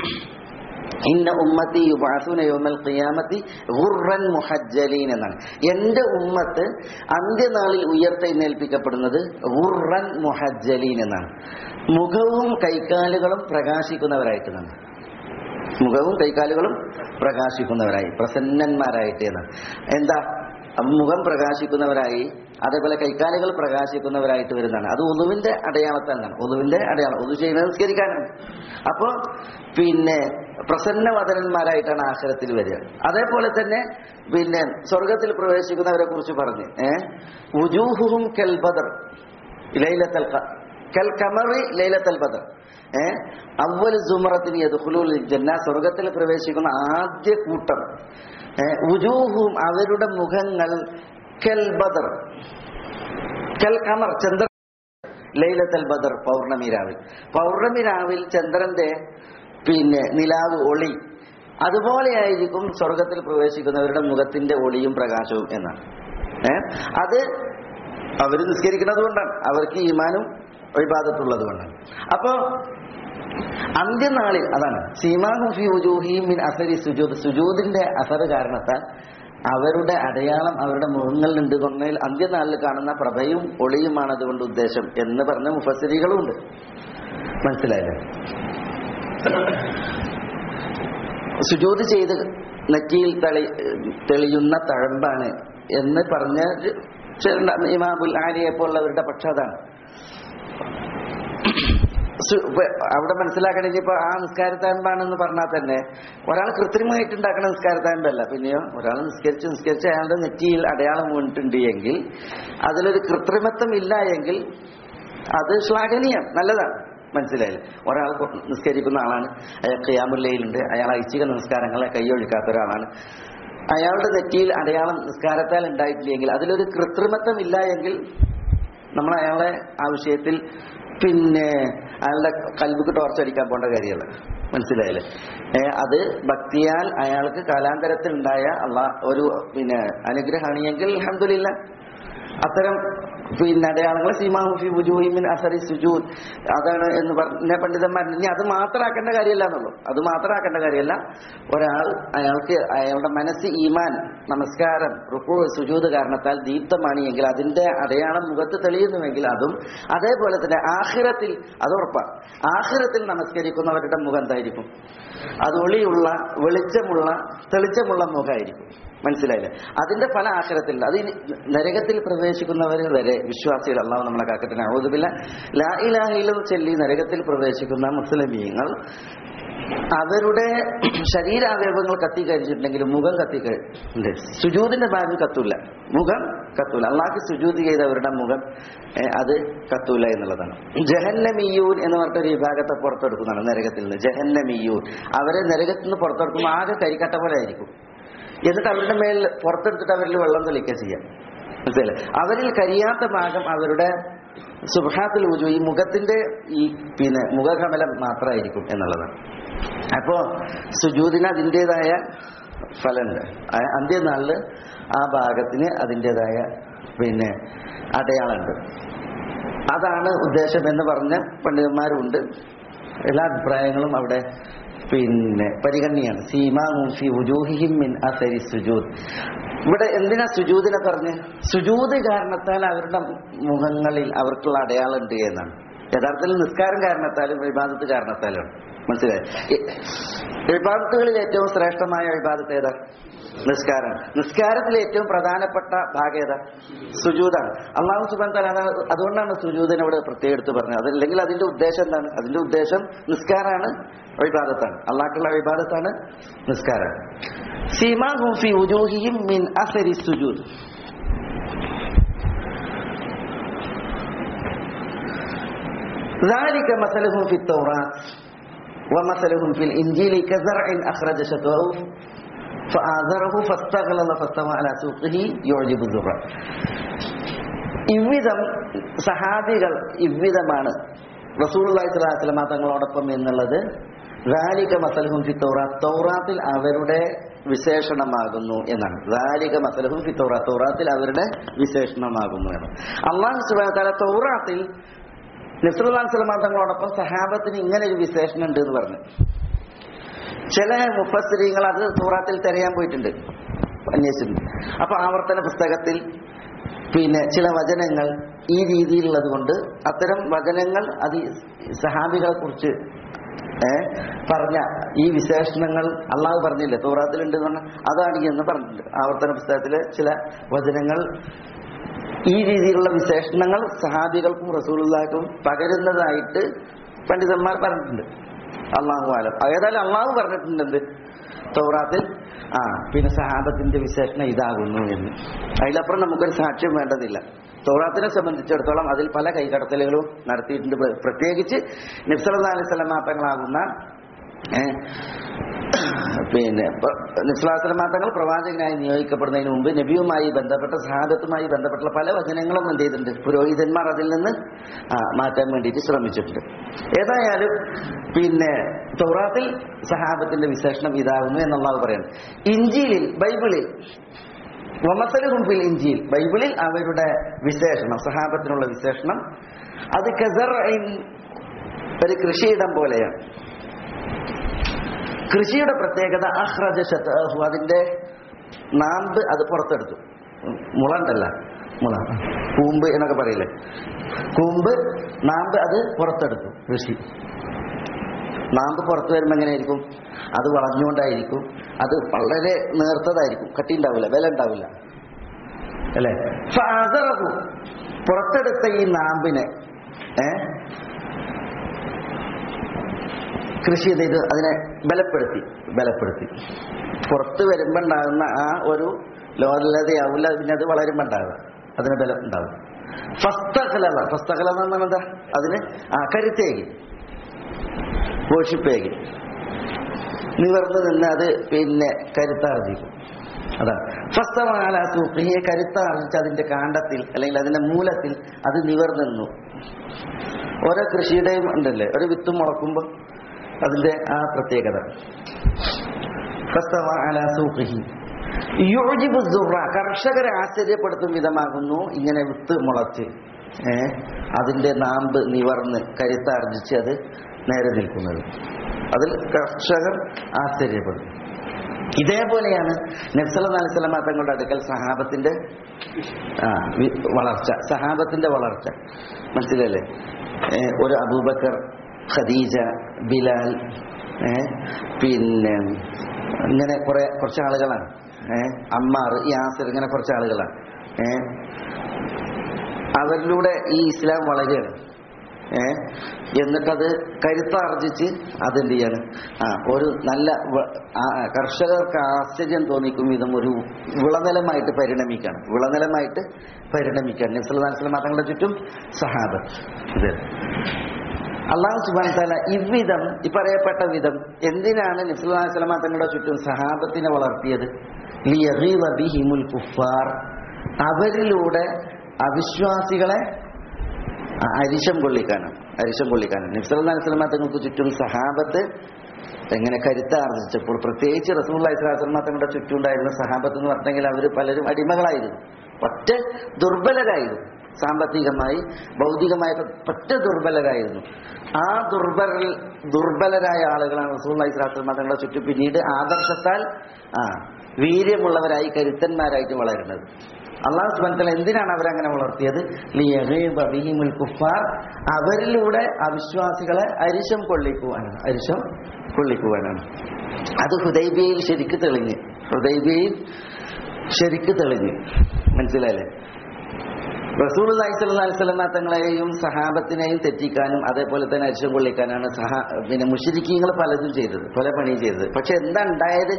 ഇന്ന ഉമ്മത്തി യുബാസുന യോമൽ ഖിയാമത്തി ഗുർറൻ മുഹജ്ജലീൻ എന്നാണ് എന്റെ ഉമ്മത്ത് അന്ത്യനാളിൽ ഉയർത്തെഴുന്നേൽപ്പിക്കപ്പെടുന്നത് ഗുർറൻ മുഹജ്ജലീൻ എന്നാണ് മുഖവും കൈക്കാലുകളും പ്രകാശിക്കുന്നവരായിട്ടാണ് മുഖവും കൈകാലുകളും പ്രകാശിക്കുന്നവരായി പ്രസന്നന്മാരായിട്ട് എന്നാണ് എന്താ അപ്പൊ മുഖം പ്രകാശിക്കുന്നവരായി അതേപോലെ കൈക്കാലുകൾ പ്രകാശിക്കുന്നവരായിട്ട് വരുന്നതാണ് അത് ഒതുവിന്റെ അടയാളത്താലാണ് ഒതുവിന്റെ അടയാളം ഒതു ചെയ്യുന്നത് നിസ്കരിക്കാനാണ് അപ്പോ പിന്നെ പ്രസന്നവദനന്മാരായിട്ടാണ് ആശ്രത്തിൽ വരിക അതേപോലെ തന്നെ പിന്നെ സ്വർഗത്തിൽ പ്രവേശിക്കുന്നവരെ കുറിച്ച് പറഞ്ഞു ഏഹ് ഉജൂഹും കെൽ ബദർ ലൈലത്തൽ ഖ- കൽ കമറി ലൈലത്തൽ ബദർ ഏഹ് അവൽ സുമറത്തിന് യദ്ഖുലൂൽ ജന്ന സ്വർഗത്തിൽ പ്രവേശിക്കുന്ന ആദ്യ കൂട്ടം ഏഹ് ഉജൂഹും അവരുടെ മുഖങ്ങൾ കൽ ബദർ കൽ കമർ ചന്ദ്ര ലൈലത്തൽ ബദർ പൗർണമി രാവിൽ പൗർണമി രാവിൽ ചന്ദ്രന്റെ പിന്നെ നിലാവ് ഒളി അതുപോലെയായിരിക്കും സ്വർഗത്തിൽ പ്രവേശിക്കുന്നവരുടെ മുഖത്തിന്റെ ഒളിയും പ്രകാശവും എന്നാണ് ഏ അത് അവർ നിസ്കരിക്കുന്നത് കൊണ്ടാണ് അവർക്ക് ഈമാനും ഒഴിബാദത്തുള്ളത് കൊണ്ടാണ് അപ്പോ അന്ത്യനാളിൽ അതാണ് സീമാഹും ഫി ഉജൂഹിയും മിൻ അസരി സുജൂദ് സുജൂദിന്റെ അസറ് കാരണത്താൽ അവരുടെ അടയാളം അവരുടെ മുഖങ്ങളിലുണ്ട് പറഞ്ഞാൽ അന്ത്യനാളിൽ കാണുന്ന പ്രഭയും ഒളിയുമാണ് അതുകൊണ്ട് ഉദ്ദേശം എന്ന് പറഞ്ഞ മുഫസരികളുണ്ട് മനസ്സിലായില്ലേ സുജൂത് ചെയ്ത് നെറ്റിയിൽ തെളി തെളിയുന്ന തഴമ്പാണ് എന്ന് പറഞ്ഞ ചില ഇമാബുൽ ആലിയെ പോലുള്ളവരുടെ പക്ഷം അതാണ് സു- ഇപ്പൊ അവിടെ മനസ്സിലാക്കണം ഇനിയിപ്പോ ആ നിസ്കാരത്താൻപാണെന്ന് പറഞ്ഞാൽ തന്നെ ഒരാൾ കൃത്രിമമായിട്ട് ഉണ്ടാക്കുന്ന നിസ്കാരത്താൻപല്ല പിന്നെയോ ഒരാൾ നിസ്കരിച്ച് നിസ്കരിച്ച് അയാളുടെ നെറ്റിയിൽ അടയാളം വീണിട്ടുണ്ട് എങ്കിൽ അതിലൊരു കൃത്രിമത്വം ഇല്ല എങ്കിൽ അത് ശ്ലാഘനീയം നല്ലതാണ് മനസ്സിലായില്ലേ ഒരാൾ കൊ- നിസ്കരിക്കുന്ന ആളാണ് അയാൾ ഖിയാമുല്ലയിലുണ്ട് അയാൾ ഐച്ഛിക നമസ്കാരങ്ങളെ കൈയൊഴിക്കാത്ത ഒരാളാണ് അയാളുടെ നെറ്റിയിൽ അടയാളം നിസ്കാരത്താൽ ഉണ്ടായിട്ടില്ലെങ്കിൽ അതിലൊരു കൃത്രിമത്വം ഇല്ല എങ്കിൽ നമ്മൾ അയാളെ ആ വിഷയത്തിൽ പിന്നെ അയാളുടെ കൽബുക്ക് ടോർച്ചടിക്കാൻ പോകേണ്ട കാര്യമല്ല മനസ്സിലായില്ലേ ഏ, അത് ഭക്തിയാൽ അയാൾക്ക് കാലാന്തരത്തിൽ ഉണ്ടായ അള്ളാ ഒരു പിന്നെ അനുഗ്രഹമാണ് എങ്കിൽ അലഹമില്ല അത്തരം പിന്നെ അടയാളങ്ങൾ സീമാഹുഫി ബുജൂഹിമിൻ അസറി സുജൂദ് അതാണ് എന്ന് പറഞ്ഞ പണ്ഡിതന്മാർ ഇനി അത് മാത്രമാക്കേണ്ട കാര്യമല്ല എന്നുള്ളൂ അത് മാത്രമാക്കേണ്ട കാര്യമല്ല ഒരാൾ അയാൾക്ക് അയാളുടെ മനസ്സ് ഈമാൻ നമസ്കാരം റുക്കു സുജൂദ് കാരണത്താൽ ദീപ്തമാണ് എങ്കിൽ അതിന്റെ അടയാളം മുഖത്ത് തെളിയുന്നുവെങ്കിൽ അതും അതേപോലെ തന്നെ ആഹിറത്തിൽ അത് ഉറപ്പാണ് ആഹിറത്തിൽ നമസ്കരിക്കുന്നവരുടെ മുഖം എന്തായിരിക്കും അത് ഒളിയുള്ള വെളിച്ചമുള്ള തെളിച്ചമുള്ള മുഖമായിരിക്കും മനസ്സിലായില്ലേ അതിന്റെ ഫല ആഖിറത്തിൽ അത് ഇനി നരകത്തിൽ പ്രവേശിക്കുന്നവർ വരെ വിശ്വാസികൾ അള്ളാഹു നമ്മളെ കാക്കട്ടെ ഔദുബില്ല ലാ ഇലാഹിലും ചൊല്ലി നരകത്തിൽ പ്രവേശിക്കുന്ന മുസ്ലിമീങ്ങൾ അവരുടെ ശരീരാവയവങ്ങൾ കത്തിക്കഴിച്ചിട്ടുണ്ടെങ്കിൽ മുഖം കത്തിക്കഴിഞ്ഞിട്ടുണ്ട് സുജൂദിന്റെ ഭാഗം കത്തൂല മുഖം കത്തൂല അള്ളാഹ് സുജൂദ് ചെയ്തവരുടെ മുഖം ഏ, അത് കത്തൂല എന്നുള്ളതാണ് ജഹന്നമിയൂൻ എന്ന് പറഞ്ഞിട്ടൊരു വിഭാഗത്തെ പുറത്തെടുക്കുന്നതാണ് നരകത്തിൽ നിന്ന് ജഹന്നമിയൂൻ അവരെ നരകത്തിൽ നിന്ന് പുറത്തെടുക്കുമ്പോൾ ആകെ കരിക്കട്ട പോലെ ആയിരിക്കും എന്നിട്ട് അവരുടെ മേൽ പുറത്തെടുത്തിട്ട് അവരിൽ വെള്ളം തെളിക്കുക ചെയ്യാം മനസ്സിലായില്ലേ അവരിൽ കരിയാത്ത ഭാഗം അവരുടെ സുബഹാത്തിൽ ഉജു ഈ മുഖത്തിന്റെ ഈ പിന്നെ മുഖകമലം മാത്രമായിരിക്കും എന്നുള്ളതാണ് അപ്പോ സുജൂദിന് അതിൻ്റെതായ ഫലമുണ്ട് ആ അന്ത്യനാളില് ആ ഭാഗത്തിന് അതിൻ്റെതായ പിന്നെ അടയാളമുണ്ട് അതാണ് ഉദ്ദേശം എന്ന് പറഞ്ഞ പണ്ഡിതന്മാരുണ്ട് എല്ലാ അഭിപ്രായങ്ങളും അവിടെ പിന്നെ പരിഗണനയാണ് സീമാ മുഫി ഉജൂഹിഹിം മിൻ അസരി സുജൂദ് ഇവിടെ എന്തിനാ സുജൂദിനെ പറഞ്ഞ് സുജൂദ് കാരണത്താൽ അവരുടെ മുഖങ്ങളിൽ അവർക്കുള്ള അടയാളമുണ്ട് എന്നാണ് യഥാർത്ഥത്തിൽ നിസ്കാരം കാരണത്താലും വിവാദത്ത് കാരണത്താലും മനസ്സിലായി വിവാദത്തുകളിൽ ഏറ്റവും ശ്രേഷ്ഠമായ വിവാദത്ത് ഏതാ നിസ്കാരം നിസ്കാരത്തിൽ ഏറ്റവും പ്രധാനപ്പെട്ട ഭാഗം ഏതാ സുജൂതാണ് അള്ളാഹു സുബാൻ തല അതുകൊണ്ടാണ് സുജൂദിനെ ഇവിടെ പ്രത്യേകം എടുത്ത് പറഞ്ഞത് അതല്ലെങ്കിൽ അതിന്റെ ഉദ്ദേശം എന്താണ് അതിന്റെ ഉദ്ദേശം നിസ്കാരാണ് വിവാദത്താണ് അള്ളാഹ്ക്കുള്ള വിവാദത്താണ് നിസ്കാരം സീമാ ഹൂഫി ഉജൂഹിയും മിൻ അസരി സുജൂദ് ذلك مثلهم في التوراة ومثلهم في الإنجيل كزرع أخرج شطأه فآذره فاستغلظ فاستوى على سوقه يعجب الزرع ഇவ்விதം സഹാബികൾ ഇவ்விதമാണ് റസൂലുള്ളാഹി സ്വല്ലല്ലാഹു അലൈഹി വസല്ലം തങ്ങളോടൊപ്പം എന്നുള്ളത് റാലിക മസലഹും ഫി തൗറാത്ത് തൗറാത്തിൽ അവരുടെ വിശേഷണമാകുന്നു എന്നാണ് റാലിക മസലഹും ഫി തൗറാത്ത് തൗറാത്തിൽ അവരുടെ വിശേഷണമാകുന്നു എന്ന് അള്ളാഹു സുബ്ഹാനഹു വ തആല തൗറാത്തിൽ നസ്രുല്ലാ സ്വലമാ തങ്ങളോടൊപ്പം സഹാബത്തിന് ഇങ്ങനെ ഒരു വിശേഷണം ഉണ്ട് എന്ന് പറഞ്ഞു ചില മുഫസ്രീങ്ങൾ അത് സൂറാത്തിൽ തിരയാൻ പോയിട്ടുണ്ട് അന്വേഷിച്ചിട്ടുണ്ട് അപ്പൊ ആവർത്തന പുസ്തകത്തിൽ പിന്നെ ചില വചനങ്ങൾ ഈ രീതിയിലുള്ളത് കൊണ്ട് അത്തരം വചനങ്ങൾ അത് സഹാബികളെ കുറിച്ച് ഏ, പറഞ്ഞ ഈ വിശേഷണങ്ങൾ അള്ളാഹു പറഞ്ഞില്ലേ തൂറാത്തിലുണ്ട് എന്ന് പറഞ്ഞാൽ അതാണ് എന്ന് പറഞ്ഞിട്ടുണ്ട് ആവർത്തന പുസ്തകത്തിലെ ചില വചനങ്ങൾ ഈ രീതിയിലുള്ള വിശേഷണങ്ങൾ സഹാബികൾക്കും റസൂലുള്ളാഹിക്കും പകരുന്നതായിട്ട് പണ്ഡിതന്മാർ പറഞ്ഞിട്ടുണ്ട് അള്ളാഹു ആലം ഏതായാലും അള്ളാഹു പറഞ്ഞിട്ടുണ്ട് എന്ത് തൗറാത്തിൽ ആ പിന്നെ സഹാബത്തിന്റെ വിശേഷണം ഇതാകുന്നു എന്ന് അതിലപ്പുറം നമുക്കൊരു സാക്ഷ്യം വേണ്ടതില്ല തൗറാത്തിനെ സംബന്ധിച്ചിടത്തോളം അതിൽ പല കൈകടത്തലുകളും നടത്തിയിട്ടുണ്ട് പ്ര- പ്രത്യേകിച്ച് നിഫ്സല അലൈഹി സ്വലമാത്തങ്ങളാകുന്ന ഏഹ്, പിന്നെ നിസ്ലാസലമാത്തങ്ങൾ പ്രവാചകനായി നിയോഗിക്കപ്പെടുന്നതിന് മുമ്പ് നബിയുമായി ബന്ധപ്പെട്ട സഹാബത്തുമായി ബന്ധപ്പെട്ടുള്ള പല വചനങ്ങളും എന്ത് ചെയ്തിട്ടുണ്ട് പുരോഹിതന്മാർ അതിൽ നിന്ന് ആ, മാറ്റാൻ വേണ്ടിയിട്ട് ശ്രമിച്ചിട്ടുണ്ട് ഏതായാലും പിന്നെ തൗറാത്തിൽ സഹാബത്തിന്റെ വിശേഷണം ഇതാകുന്നു എന്നുള്ളത് പറയുന്നത് ഇഞ്ചിയിലിൽ ബൈബിളിൽ വമസലുഹും ഫിൽ ഇഞ്ചിയിൽ ബൈബിളിൽ അവരുടെ വിശേഷണം സഹാബത്തിനുള്ള വിശേഷണം അത് കസറൈൻ ഒരു കൃഷിയിടം പോലെയാണ് കൃഷിയുടെ പ്രത്യേകത അഹ്റജ ശതഹു അതിന്റെ നാമ്പ് അത് പുറത്തെടുത്തു ഉം, മുള ഉണ്ടല്ല മുള കൂമ്പ് എന്നൊക്കെ പറയില്ലേ കൂമ്പ് നാമ്പ് അത് പുറത്തെടുത്തു കൃഷി നാമ്പ് പുറത്തു വരുമ്പോൾ എങ്ങനെയായിരിക്കും അത് വളഞ്ഞുകൊണ്ടായിരിക്കും അത് വളരെ നേർത്തതായിരിക്കും കട്ടി ഉണ്ടാവില്ല വില ഉണ്ടാവില്ല അല്ലേ ഫഅസറഹു. പുറത്തെടുത്ത ഈ നാമ്പിനെ ഏ കൃഷി ചെയ്ത് അതിനെ ബലപ്പെടുത്തി ബലപ്പെടുത്തി പുറത്ത് വരുമ്പോൾ ഉണ്ടാകുന്ന ആ ഒരു ലോലതയാവില്ല പിന്നെ അത് വളരുമ്പോൾ ഉണ്ടാവുക അതിന് ബലം ഉണ്ടാവും ഫസ്തകലത ഫസ്തകലത എന്ന് പറഞ്ഞാൽ എന്താ അതിന് ആ കരുത്തേകി പോഷിപ്പേകി നിവർന്ന് നിന്ന് അത് പിന്നെ കരുത്താർജിക്കും അതാണ് ഫസ്തമാല തൂക്കിയെ കരുത്താർജിച്ച് അതിന്റെ കാണ്ടത്തിൽ അല്ലെങ്കിൽ അതിന്റെ മൂലത്തിൽ അത് നിവർന്നു ഓരോ കൃഷിയുടെയും ഉണ്ടല്ലേ ഒരു വിത്ത് മുളക്കുമ്പോൾ അതിന്റെ ആ പ്രത്യേകത ഫസ്തമാല സൂഖിഹി യുജിബു സുറ കർഷകരെ ആശ്ചര്യപ്പെടുത്തും വിധമാകുന്നു ഇങ്ങനെ വിത്ത് മുളച്ച് ഏ അതിന്റെ നാമ്പ് നിവർന്ന് കരുത്താർജിച്ച് അത് നേരെ നിൽക്കുന്നത് അതിൽ കർഷകർ ആശ്ചര്യപ്പെടും ഇതേപോലെയാണ് നബ്സല അലിസ്ലാം തങ്ങളുടെ അടുക്കൽ സഹാബത്തിന്റെ ആ, വി- വളർച്ച സഹാബത്തിന്റെ വളർച്ച മനസ്സിലല്ലേ ഏ, ഒരു അബൂബക്കർ ഖദീജ ബിലാൽ ഏ, പിന്നെ ഇങ്ങനെ കുറെ കുറച്ച് ആളുകളാണ് ഏ, അമ്മാർ യാസിർ ഇങ്ങനെ കുറച്ച് ആളുകളാണ് ഏ, അവരിലൂടെ ഈ ഇസ്ലാം വളരുകയാണ് ഏ എന്നിട്ടത് കരുത്താർജിച്ച് അതെന്ത് ചെയ്യാണ് ആ ഒരു നല്ല വ- ആ, കർഷകർക്ക് ആശ്ചര്യം തോന്നിക്കും വിധം ഒരു വിളനിലമായിട്ട് പരിണമിക്കാണ് വിളനിലമായിട്ട് പരിണമിക്കാണ് നബ്സല്ലാസ്ലം തങ്ങളുടെ ചുറ്റും സഹാബത്ത് ഇത് അള്ളാഹു സുബാൻ താല ഇவ்விധം ഈ പറയപ്പെട്ട വിധം എന്തിനാണ് നബ്സുല്ലാസ്ലമ തങ്ങളുടെ ചുറ്റും സഹാബത്തിനെ വളർത്തിയത് ലിയഗീവ ബിഹിമുൽ കുഫാർ അവരിലൂടെ അവിശ്വാസികളെ ആ, അരിശം കൊള്ളിക്കാനാണ് അരിശം കൊള്ളിക്കാനാണ് നബ്സല്ലാസ്ലമ തങ്ങൾക്ക് ചുറ്റും സഹാബത്ത് എങ്ങനെ കരുത്താർജിച്ചപ്പോൾ പ്രത്യേകിച്ച് റസൂള്ളി സ്വലാസ്ലമ തങ്ങളുടെ ചുറ്റും ഉണ്ടായിരുന്ന സഹാബത്ത് എന്ന് പറഞ്ഞെങ്കിൽ അവർ പലരും അടിമകളായിരുന്നു ഒറ്റ ദുർബലരായിരുന്നു സാമ്പത്തികമായി ഭൗതികമായി പറ്റ ദുർബലരായിരുന്നു ആ ദുർബല ദുർബലരായ ആളുകളാണ് റസൂള്ളി സ്വലാസ്ലമ തങ്ങളുടെ ചുറ്റും പിന്നീട് ആദർശത്താൽ ആ വീര്യമുള്ളവരായി കരുത്തന്മാരായിട്ട് വളരുന്നത് അള്ളാഹു സുബാനത്തല എന്തിനാണ് അവരങ്ങനെ വളർത്തിയത് ലിയഗീബ ബിഹിമുൽ കുഫാർ അവരിലൂടെ അവിശ്വാസികളെ അരിശം കൊള്ളിക്കുവാനാണ് അരിശം കൊള്ളിക്കുവാനാണ് അത് ഹുദൈബിയയിൽ ശരിക്ക് തെളിഞ്ഞ് ഹുദൈബിയയിൽ ശരിക്ക് തെളിഞ്ഞ് മനസ്സിലായില്ലേ റസൂൽ അലൈഹിസ്വല്ലാ തങ്ങളെയും സഹാബത്തിനെയും തെറ്റിക്കാനും അതേപോലെ തന്നെ അരിശം കൊള്ളിക്കാനാണ് സഹാ പിന്നെ മുഷരിക്കീങ്ങൾ പലതും ചെയ്തത് പല പണിയും ചെയ്തത് പക്ഷെ എന്താ ഉണ്ടായത്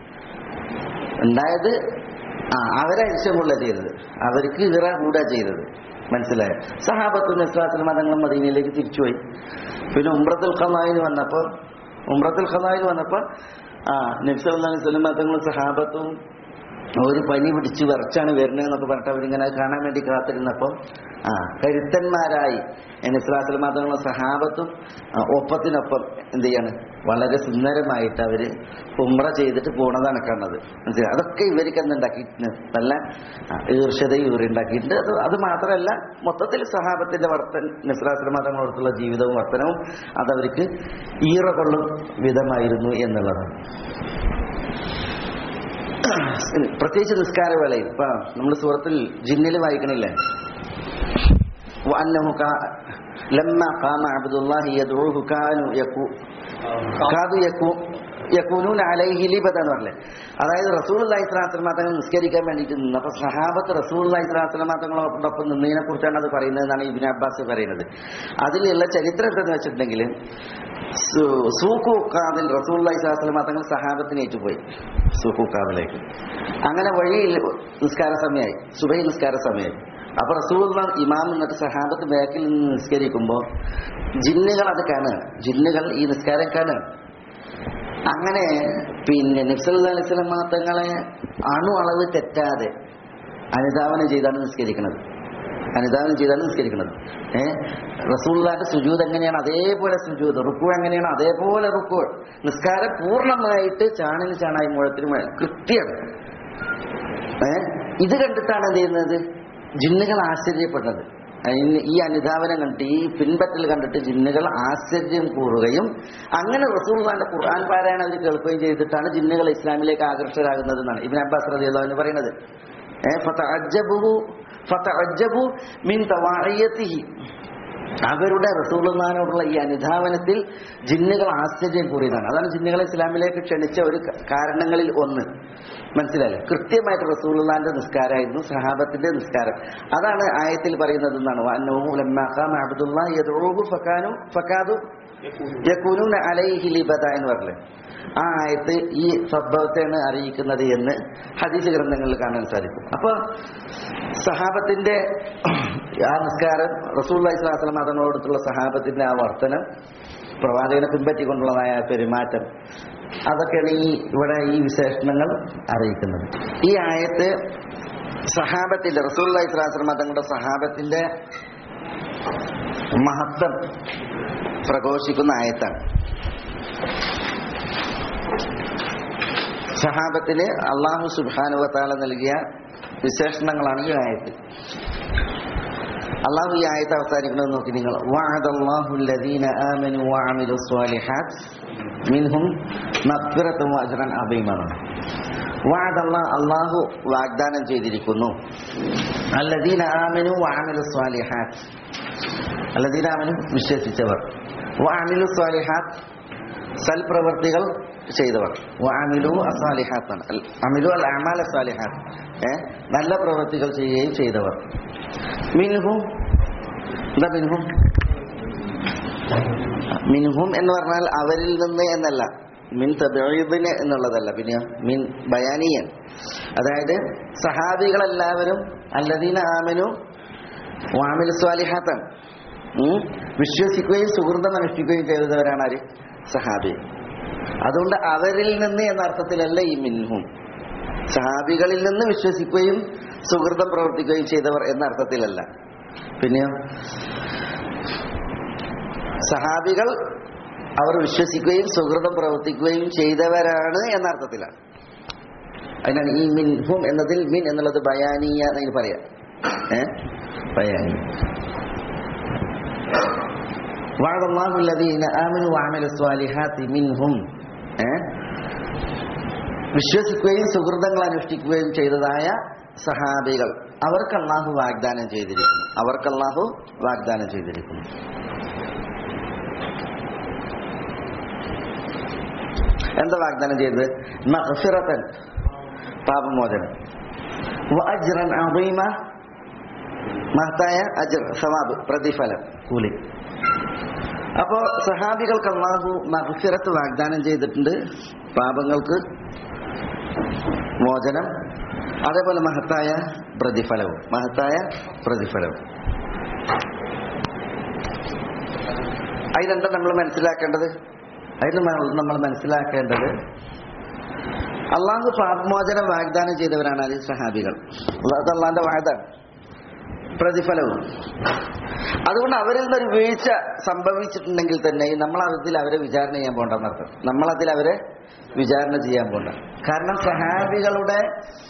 ഉണ്ടായത് ആ അവരെ അരിശമുള്ള ചെയ്തത് അവർക്ക് ഇറ കൂടാ ചെയ്തത് മനസ്സിലായോ സഹാബത്തും ഇസ്ലാത്തിൽ മതങ്ങളും മദീനയിലേക്ക് തിരിച്ചുപോയി പിന്നെ ഉംറത്തുൽ ഖലായിൽ വന്നപ്പോൾ ഉംറത്തുൽ ഖലായിൽ വന്നപ്പോൾ ആ നബ്സ് അലൈഹി സ്വലം മതങ്ങളും സഹാബത്തും ഒരു പനി പിടിച്ച് വിറച്ചാണ് വരുന്നത് എന്നൊക്കെ പറഞ്ഞിട്ട് അവരിങ്ങനെ അത് കാണാൻ വേണ്ടി കാത്തിരുന്നപ്പോൾ ആ കരുത്തന്മാരായി നബ്സുലാസ്ലം മതങ്ങളും സഹാബത്തും ആ, ഒപ്പത്തിനൊപ്പം എന്ത് ചെയ്യാണ് വളരെ സുന്ദരമായിട്ട് അവര് ഉമ്ര ചെയ്തിട്ട് പോണതാണ് കാണുന്നത് മനസ്സിലായോ? അതൊക്കെ ഇവർക്ക് എന്തുണ്ടാക്കിയിട്ടുണ്ട് നല്ല ആ, ഈർഷ്യതയും ഈറുണ്ടാക്കിയിട്ടുണ്ട് അത് അത് മാത്രമല്ല മൊത്തത്തിൽ സഹാബത്തിന്റെ വർത്തൻ നസ്രാസ്ലം മതങ്ങളോടത്തുള്ള ജീവിതവും വർത്തനവും അതവർക്ക് ഈറ കൊള്ളും വിധമായിരുന്നു എന്നുള്ളതാണ് പ്രത്യേകിച്ച് നിസ്കാരവേളയിൽ ഇപ്പൊ നമ്മൾ സൂറത്തിൽ ജിന്നിൽ വായിക്കണില്ലേ وأنه كا- لما قام عبد الله يدعوه كانوا يكو كادوا يكو യക്കൂനൂൻ അലൈഹി ലിബത എന്ന് പറഞ്ഞില്ലേ അതായത് റസൂൽ അള്ളഹി സ്വലാസ്ലം തങ്ങൾ നിസ്കരിക്കാൻ വേണ്ടിയിട്ട് നിന്ന് അപ്പൊ സഹാബത്ത് റസൂൽ അള്ളഹി സ്വലാസ്ലം തങ്ങളോടൊപ്പം നിന്നതിനെ കുറിച്ചാണ് അത് പറയുന്നത് എന്നാണ് ഇബിൻ അബ്ബാസ് പറയുന്നത് അതിലുള്ള ചരിത്രം എന്തെന്ന് വെച്ചിട്ടുണ്ടെങ്കിൽ സൂക്കൂക്കാതിൽ റസൂൽ അള്ളഹി സ്വലാസ്ലം തങ്ങൾ സഹാബത്തിനെ ഏറ്റുപോയി സൂക്കൂക്കാതിലേക്ക് അങ്ങനെ വഴിയിൽ നിസ്കാര സമയമായി സുബൈ നിസ്കാര സമയമായി അപ്പൊ റസൂൽ ഇമാം എന്നിട്ട് സഹാബത്ത് ബാക്കിൽ നിന്ന് നിസ്കരിക്കുമ്പോൾ ജിന്നുകൾ അത് കാണുകയാണ് ജിന്നുകൾ ഈ നിസ്കാരം കാണുകയാണ് അങ്ങനെ പിന്നെ നബ്സല്ലാ അലൈഹി സ്വലം തങ്ങളെ അണു അളവ് തെറ്റാതെ അനുധാവനം ചെയ്താണ് നിസ്കരിക്കുന്നത് അനുധാവനം ചെയ്താണ് നിസ്കരിക്കുന്നത് ഏഹ് റസൂള്ളാന്റെ സുജൂത് എങ്ങനെയാണ് അതേപോലെ സുജൂത് റുക്കു എങ്ങനെയാണ് അതേപോലെ റുക്കു നിസ്കാരം പൂർണ്ണമായിട്ട് ചാണിന് ചാണായി മുഴത്തിന് മുഴ കൃത്യം ഏഹ് ഇത് കണ്ടിട്ടാണ് എന്ത് ചെയ്യുന്നത് ജിന്നുകൾ ആശ്ചര്യപ്പെട്ടത് അതിന് ഈ അനുധാവനം കണ്ടിട്ട് ഈ പിൻപറ്റൽ കണ്ടിട്ട് ജിന്നുകൾ ആശ്ചര്യം കൂറുകയും അങ്ങനെ റസൂൽഖാന്റെ ഖുർആൻ പാരായണം അവർ കേൾക്കുകയും ചെയ്തിട്ടാണ് ജിന്നുകൾ ഇസ്ലാമിലേക്ക് ആകർഷകരാകുന്നത് എന്നാണ് ഇബിൻ അബ്ബാസ് റളിയല്ലാഹു അൻഹു പറയുന്നത് ഏഹ് ഫതഅജ്ജബു ഫതഅജ്ജബു മിൻ തവാഇയതിഹി അവരുടെ റസൂലുള്ളാനോടുള്ള ഈ അനുധാവനത്തിൽ ജിന്നുകൾ ആശ്ചര്യം കൂറിയതാണ് അതാണ് ജിന്നുകളെ ഇസ്ലാമിലേക്ക് ക്ഷണിച്ച ഒരു ക- കാരണങ്ങളിൽ ഒന്ന് മനസ്സിലായില്ലേ കൃത്യമായിട്ട് റസൂലുള്ളാന്റെ നിസ്കാരമായിരുന്നു സഹാബത്തിന്റെ നിസ്കാരം അതാണ് ആയത്തിൽ പറയുന്നത് എന്നാണ് വഅന്നഹു ലമ്മാ ഖാമ അബ്ദുല്ലാഹ് യദ്ഉഹു ഫകാനു ഫകാദു യകൂനൂന അലൈഹി ലിബദ എന്ന് പറഞ്ഞില്ലേ ആ ആയത്ത് ഈ സംഭവത്തെയാണ് അറിയിക്കുന്നത് എന്ന് ഹദീസ് ഗ്രന്ഥങ്ങളിൽ കാണാൻ സാധിക്കും അപ്പൊ സഹാബത്തിന്റെ ആ നിസ്കാരം റസൂൽ ഇസ്ലാസ്ലം അതിനോടത്തുള്ള സഹാബത്തിന്റെ ആ വർത്തനം പ്രവാചകനെ പിൻപറ്റിക്കൊണ്ടുള്ളതായ പെരുമാറ്റം അതൊക്കെയാണ് ഈ ഇവിടെ ഈ വിശേഷണങ്ങൾ അറിയിക്കുന്നത് ഈ ആയത്ത് സഹാബത്തിന്റെ റസൂൽ ഇസ്ലാസ്ലം തങ്ങളുടെ സഹാബത്തിന്റെ മഹത്വം പ്രഘോഷിക്കുന്ന ആയത്താണ് സഹാബത്തിന് അള്ളാഹു സുബാനുവത്താല നൽകിയ വിശേഷണങ്ങളാണ് ഈ ആയത്ത് അള്ളാഹു ഈ ആയത്ത് അവസാനിക്കുന്നത് നോക്കി നിങ്ങൾ വഅദല്ലാഹു അല്ലദീന ആമനു വഅമിലു സ്വാലിഹാത്ത് മിൻഹും മഗ്ഫിറത്തും വഅജ്റൻ അദീമാണ് വഅദല്ലാ അള്ളാഹു വാഗ്ദാനം ചെയ്തിരിക്കുന്നു അല്ലദീന ആമനു വഅമിലു സ്വാലിഹാത്ത് അല്ലദീന ആമനു വിശ്വസിച്ചവർ വഅമിലു സ്വാലിഹാത്ത് സൽപ്രവർത്തികൾ ചെയ്തവർ അമിലു അസാലിഹാത്താണ് അമിലു അൽ അമാൽ അസാലിഹാത്ത് ഏ നല്ല പ്രവൃത്തികൾ ചെയ്യുകയും ചെയ്തവർ മിൻഹും എന്താ മിൻഹും മിൻഹും എന്ന് പറഞ്ഞാൽ അവരിൽ നിന്ന് എന്നല്ല മിൻ തബീബിന് എന്നുള്ളതല്ല പിന്നെ മിൻ ബയാനിയൻ അതായത് സഹാബികളെല്ലാവരും അല്ലദീന ആമനു വാമിൽ സ്വാലിഹാത്താണ് ഉം. വിശ്വസിക്കുകയും സുഹൃതം അനുഷ്ഠിക്കുകയും ചെയ്തവരാണ് ആര് സഹാബി അതുകൊണ്ട് അവരിൽ നിന്ന് എന്ന അർത്ഥത്തിലല്ല ഈ മിൻഹും സഹാബികളിൽ നിന്ന് വിശ്വസിക്കുകയും സുഹൃതം പ്രവർത്തിക്കുകയും ചെയ്തവർ എന്ന അർത്ഥത്തിലല്ല പിന്നെയോ സഹാബികൾ അവർ വിശ്വസിക്കുകയും സുഹൃതം പ്രവർത്തിക്കുകയും ചെയ്തവരാണ് എന്ന അർത്ഥത്തിലാണ് അതിനാണ് ഈ മിൻഹും എന്നതിൽ മിൻ എന്നുള്ളത് ബയാനീയ എന്നതിന് പറയാം ഏ ബയാനീയ وعد الله الذين آمنوا وعملوا الصالحات منهم ഏ? വിശ്വസിക്കുകയും സുഹൃതങ്ങൾ അനുഷ്ഠിക്കുകയും ചെയ്തതായ സഹാബികൾ അവർക്ക് അള്ളാഹു വാഗ്ദാനം ചെയ്തിരിക്കുന്നു അവർക്ക് അള്ളാഹു വാഗ്ദാനം ചെയ്തിരിക്കുന്നു എന്താ വാഗ്ദാനം ചെയ്തത് മഗ്ഫിറത്തൻ പാപമോചനം വഅജ്റൻ അദീമ മഹത്തായ അജ്ർ സവാബ് പ്രതിഫലം കൂലി അപ്പോ സഹാബികൾക്ക് അള്ളാഹു മഹഫിറത്ത് വാഗ്ദാനം ചെയ്തിട്ടുണ്ട് പാപങ്ങൾക്ക് മോചനം അതേപോലെ മഹത്തായ പ്രതിഫലവും മഹത്തായ പ്രതിഫലവും അതിനെന്താ നമ്മൾ മനസ്സിലാക്കേണ്ടത് അതിന് നമ്മൾ- നമ്മൾ മനസ്സിലാക്കേണ്ടത് അള്ളാഹു പാപമോചനം വാഗ്ദാനം ചെയ്തവരാണ് അത് സഹാബികൾ അത് അള്ളാന്റെ വാഗ്ദാനം പ്രതിഫലവും അതുകൊണ്ട് അവരിൽ നിന്നൊരു വീഴ്ച സംഭവിച്ചിട്ടുണ്ടെങ്കിൽ തന്നെ നമ്മൾ അതിൽ അവരെ വിചാരണ ചെയ്യാൻ പോണ്ടെന്നർത്ഥം നമ്മൾ അതിൽ അവരെ വിചാരണ ചെയ്യാൻ പോണ്ട കാരണം സഹാബികളുടെ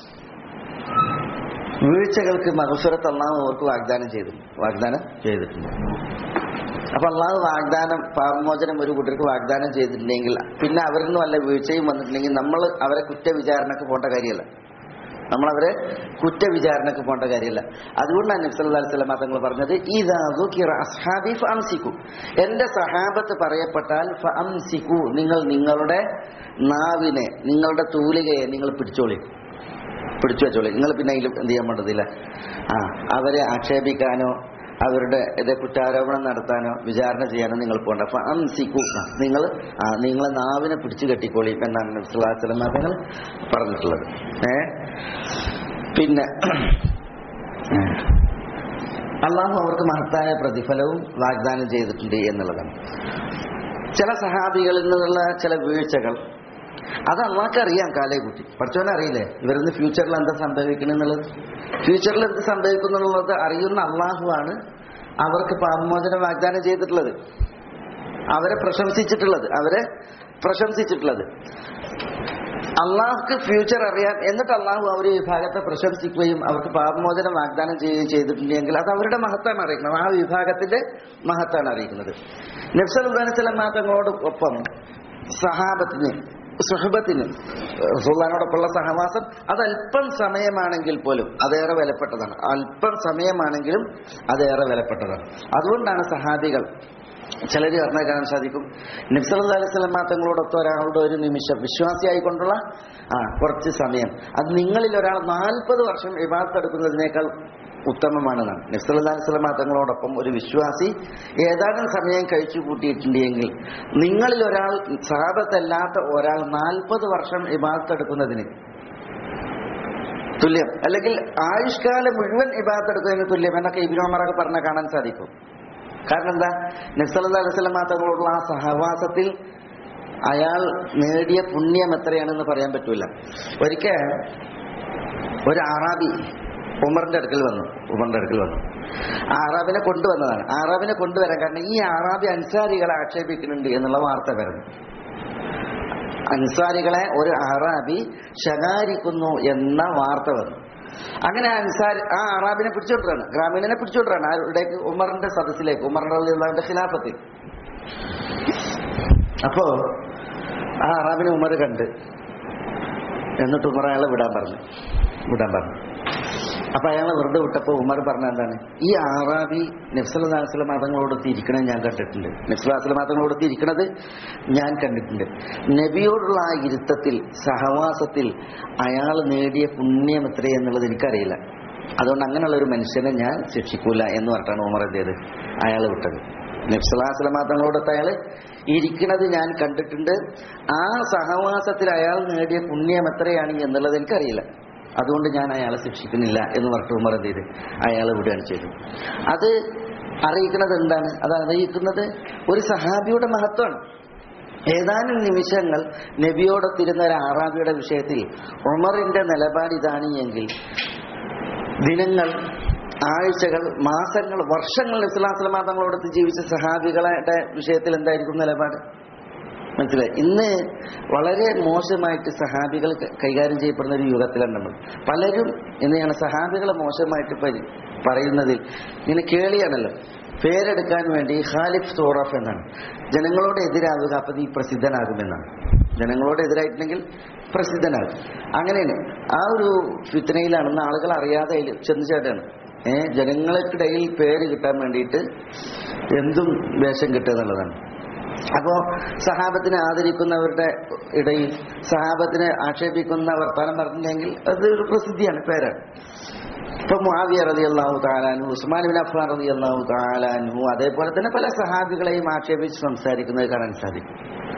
വീഴ്ചകൾക്ക് മഹസുരത്ത് അള്ളാഹു അവർക്ക് വാഗ്ദാനം ചെയ്തു വാഗ്ദാനം ചെയ്തിട്ടുണ്ട് അപ്പൊ അള്ളാഹു വാഗ്ദാനം പാപമോചനം ഒരു കൂട്ടർക്ക് വാഗ്ദാനം ചെയ്തിട്ടുണ്ടെങ്കിൽ പിന്നെ അവരിൽ നിന്ന് വല്ല വീഴ്ചയും വന്നിട്ടുണ്ടെങ്കിൽ നമ്മൾ അവരെ കുറ്റവിചാരണക്ക് പോകേണ്ട കാര്യമല്ല നമ്മളവരെ കുറ്റവിചാരണക്ക് പോകേണ്ട കാര്യമില്ല അതുകൊണ്ടാണ് നബ്സല്ലാ സ്വലമ തങ്ങൾ പറഞ്ഞത് അസ്ഹാബി ഫംസിക്കു എന്റെ സഹാബത്ത് പറയപ്പെട്ടാൽ ഫംസിക്കു നിങ്ങൾ നിങ്ങളുടെ നാവിനെ നിങ്ങളുടെ തൂലികയെ നിങ്ങൾ പിടിച്ചോളി പിടിച്ചു വെച്ചോളി നിങ്ങൾ പിന്നെ അതിൽ എന്ത് ചെയ്യാൻ വേണ്ടതില്ല ആ അവരെ ആക്ഷേപിക്കാനോ അവരുടെ ഇത് കുറ്റാരോപണം നടത്താനോ വിചാരണ ചെയ്യാനോ നിങ്ങൾ പോകണ്ട അപ്പൊ അംസിക്കു നിങ്ങൾ ആ നിങ്ങളെ നാവിനെ പിടിച്ചു കെട്ടിക്കോളി എന്നാണ് നബ്സുല്ലാസ്ലം തങ്ങൾ പറഞ്ഞിട്ടുള്ളത് ഏ പിന്നെ അള്ളാഹു അവർക്ക് മഹത്തായ പ്രതിഫലവും വാഗ്ദാനം ചെയ്തിട്ടുണ്ട് എന്നുള്ളതാണ് ചില സഹാബികളിൽ നിന്നുള്ള ചില വീഴ്ചകൾ അത് അള്ളാഹ്ക്ക് അറിയാം കാലേ കുട്ടി പഠിച്ചവനെ അറിയില്ലേ ഇവരിന്ന് ഫ്യൂച്ചറിൽ എന്താ സംഭവിക്കണെന്നുള്ളത് ഫ്യൂച്ചറിൽ എന്ത് സംഭവിക്കുന്നുള്ളത് അറിയുന്ന അള്ളാഹുവാണ് അവർക്ക് പാപമോചനം വാഗ്ദാനം ചെയ്തിട്ടുള്ളത് അവരെ പ്രശംസിച്ചിട്ടുള്ളത് അവരെ പ്രശംസിച്ചിട്ടുള്ളത് അള്ളാഹ്ക്ക് ഫ്യൂച്ചർ അറിയാം എന്നിട്ട് അള്ളാഹു അവർ ഈ വിഭാഗത്തെ പ്രശംസിക്കുകയും അവർക്ക് പാപമോചനം വാഗ്ദാനം ചെയ്യുകയും ചെയ്തിട്ടുണ്ടെങ്കിൽ അത് അവരുടെ മഹത്വമാണ് അറിയിക്കുന്നത് ആ വിഭാഗത്തിന്റെ മഹത്വമാണ് അറിയിക്കുന്നത് നബ്സൽ തങ്ങളോട് ഒപ്പം സഹാബത്തിന് സുഹബത്തിന് റസൂള്ളാനോടൊപ്പമുള്ള സഹവാസം അത് അല്പം സമയമാണെങ്കിൽ പോലും അതേറെ വിലപ്പെട്ടതാണ് അല്പം സമയമാണെങ്കിലും അതേറെ വിലപ്പെട്ടതാണ് അതുകൊണ്ടാണ് സഹാബികൾ ചിലർ പറഞ്ഞാൽ കാണാൻ സാധിക്കും നബ്സല്ലാ അലൈഹി സ്വലം തങ്ങളോടൊത്ത് ഒരാളുടെ ഒരു നിമിഷം വിശ്വാസിയായിക്കൊണ്ടുള്ള ആ കുറച്ച് സമയം അത് നിങ്ങളിൽ ഒരാൾ നാൽപ്പത് വർഷം വിവാദത്തെടുക്കുന്നതിനേക്കാൾ ഉത്തമമാണെന്നാണ് നബ്സല്ലാ അലൈഹി സ്വലം തങ്ങളോടൊപ്പം ഒരു വിശ്വാസി ഏതാനും സമയം കഴിച്ചു കൂട്ടിയിട്ടുണ്ടെങ്കിൽ നിങ്ങളിൽ ഒരാൾ സഹാബത്തല്ലാത്ത ഒരാൾ നാൽപ്പത് വർഷം വിവാദത്തെടുക്കുന്നതിന് തുല്യം അല്ലെങ്കിൽ ആയുഷ്കാലം മുഴുവൻ ഇബാദത്തെടുക്കുന്നതിന് തുല്യം എന്നൊക്കെ ഇബിനോമറൊക്കെ പറഞ്ഞാൽ കാണാൻ സാധിക്കും കാരണം എന്താ നബ്സല്ലാ അലൈവല്ലം തങ്ങളോടുള്ള ആ സഹവാസത്തിൽ അയാൾ നേടിയ പുണ്യം എത്രയാണെന്ന് പറയാൻ പറ്റൂല ഒരിക്കൽ ഒരു അറാബി ഉമറിന്റെ അടുക്കൽ വന്നു ഉമറിന്റെ അടുക്കൽ വന്നു ആ അറാബിനെ കൊണ്ടുവന്നതാണ് ആ അറാബിനെ കൊണ്ടുവരാൻ കാരണം ഈ അറാബി അൻസാരികളെ ആക്ഷേപിക്കുന്നുണ്ട് എന്നുള്ള വാർത്ത വരുന്നു അൻസാരികളെ ഒരു അറാബി ശകാരിക്കുന്നു എന്ന വാർത്ത വന്നു അങ്ങനെ അൻസാർ ആ അറാബിനെ പിടിച്ചോട്ടാണ് ഗ്രാമീണനെ പിടിച്ചോട്ടാണ് ആരുടേക്ക് ഉമറിന്റെ സദസ്സിലേക്ക് ഉമറിന്റെ ഖിലാഫത്തിൽ അപ്പോ ആ അറാബിനെ ഉമർ കണ്ട് എന്നിട്ട് ഉമർ അയാളെ വിടാൻ പറഞ്ഞു വിടാൻ പറഞ്ഞു അപ്പൊ അയാളെ വെറുതെ വിട്ടപ്പോ ഉമർ പറഞ്ഞ എന്താണ് ഈ ആറാബി നബ്സലാസ്ല മതങ്ങളോടൊത്ത് ഇരിക്കണത് ഞാൻ കണ്ടിട്ടുണ്ട് നബ്സലാസ്ല മതങ്ങളോടൊത്ത് ഇരിക്കണത് ഞാൻ കണ്ടിട്ടുണ്ട് നബിയോടുള്ള ആ ഇരുത്തത്തിൽ സഹവാസത്തിൽ അയാൾ നേടിയ പുണ്യം എത്രയെന്നുള്ളത് എനിക്കറിയില്ല അതുകൊണ്ട് അങ്ങനെയുള്ള ഒരു മനുഷ്യനെ ഞാൻ ശിക്ഷിക്കൂല എന്ന് പറഞ്ഞിട്ടാണ് ഉമർ എന്ത് അയാൾ വിട്ടത് നബ്സലാസ്ല മതങ്ങളോടൊത്ത് അയാൾ ഇരിക്കുന്നത് ഞാൻ കണ്ടിട്ടുണ്ട് ആ സഹവാസത്തിൽ അയാൾ നേടിയ പുണ്യം എത്രയാണ് എന്നുള്ളത് എനിക്കറിയില്ല അതുകൊണ്ട് ഞാൻ അയാളെ ശിക്ഷിക്കുന്നില്ല എന്ന് പറഞ്ഞിട്ട് ഉമർ എന്ത് ചെയ്ത് അയാളെ വിടുകയാണ് ചെയ്തത് അത് അറിയിക്കുന്നത് എന്താണ് അത് അറിയിക്കുന്നത് ഒരു സഹാബിയുടെ മഹത്വമാണ് ഏതാനും നിമിഷങ്ങൾ നബിയോടൊത്തിരുന്ന ഒരു ആറാബിയുടെ വിഷയത്തിൽ ഉമറിന്റെ നിലപാട് ഇതാണ് എങ്കിൽ ദിനങ്ങൾ ആഴ്ചകൾ മാസങ്ങൾ വർഷങ്ങൾ ഇസ്ലാം തങ്ങളോടൊത്ത് ജീവിച്ച സഹാബികളുടെ വിഷയത്തിൽ എന്തായിരിക്കും നിലപാട് മനസ്സിലായി ഇന്ന് വളരെ മോശമായിട്ട് സഹാബികൾ കൈകാര്യം ചെയ്യപ്പെടുന്ന ഒരു യുഗത്തിലാണ് നമ്മൾ പലരും എന്താണ് സഹാബികളെ മോശമായിട്ട് പരി- പറയുന്നതിൽ ഇങ്ങനെ കേളിയാണല്ലോ പേരെടുക്കാൻ വേണ്ടി ഖാലിഫ് സോറഫ് എന്നാണ് ജനങ്ങളോട് എതിരാവുക അപ്പൊ നീ പ്രസിദ്ധനാകുമെന്നാണ് ജനങ്ങളോട് എതിരായിട്ടുണ്ടെങ്കിൽ പ്രസിദ്ധനാകും അങ്ങനെയാണ് ആ ഒരു ഫിത്തനയിലാണെന്ന് ആളുകൾ അറിയാതെ അതിൽ ചെന്ന് ചേട്ടാണ് ഏഹ് ജനങ്ങൾക്കിടയിൽ പേര് കിട്ടാൻ വേണ്ടിയിട്ട് എന്തും വേഷം കിട്ടുക എന്നുള്ളതാണ് അപ്പോ സഹാബത്തിനെ ആദരിക്കുന്നവരുടെ ഇടയിൽ സഹാബത്തിനെ ആക്ഷേപിക്കുന്ന വർത്തമാനം പറഞ്ഞില്ലെങ്കിൽ അത് ഒരു പ്രസിദ്ധിയാണ് പേരാണ് ഇപ്പൊ മുആവിയ റതി അള്ളാഹു താലാനു ഉസ്മാൻ ബിൻ അഫ്ഫാൻ റതി അള്ളാഹു താലാനു അതേപോലെ തന്നെ പല സഹാബികളെയും ആക്ഷേപിച്ച് സംസാരിക്കുന്നത് കാണാൻ സാധിക്കും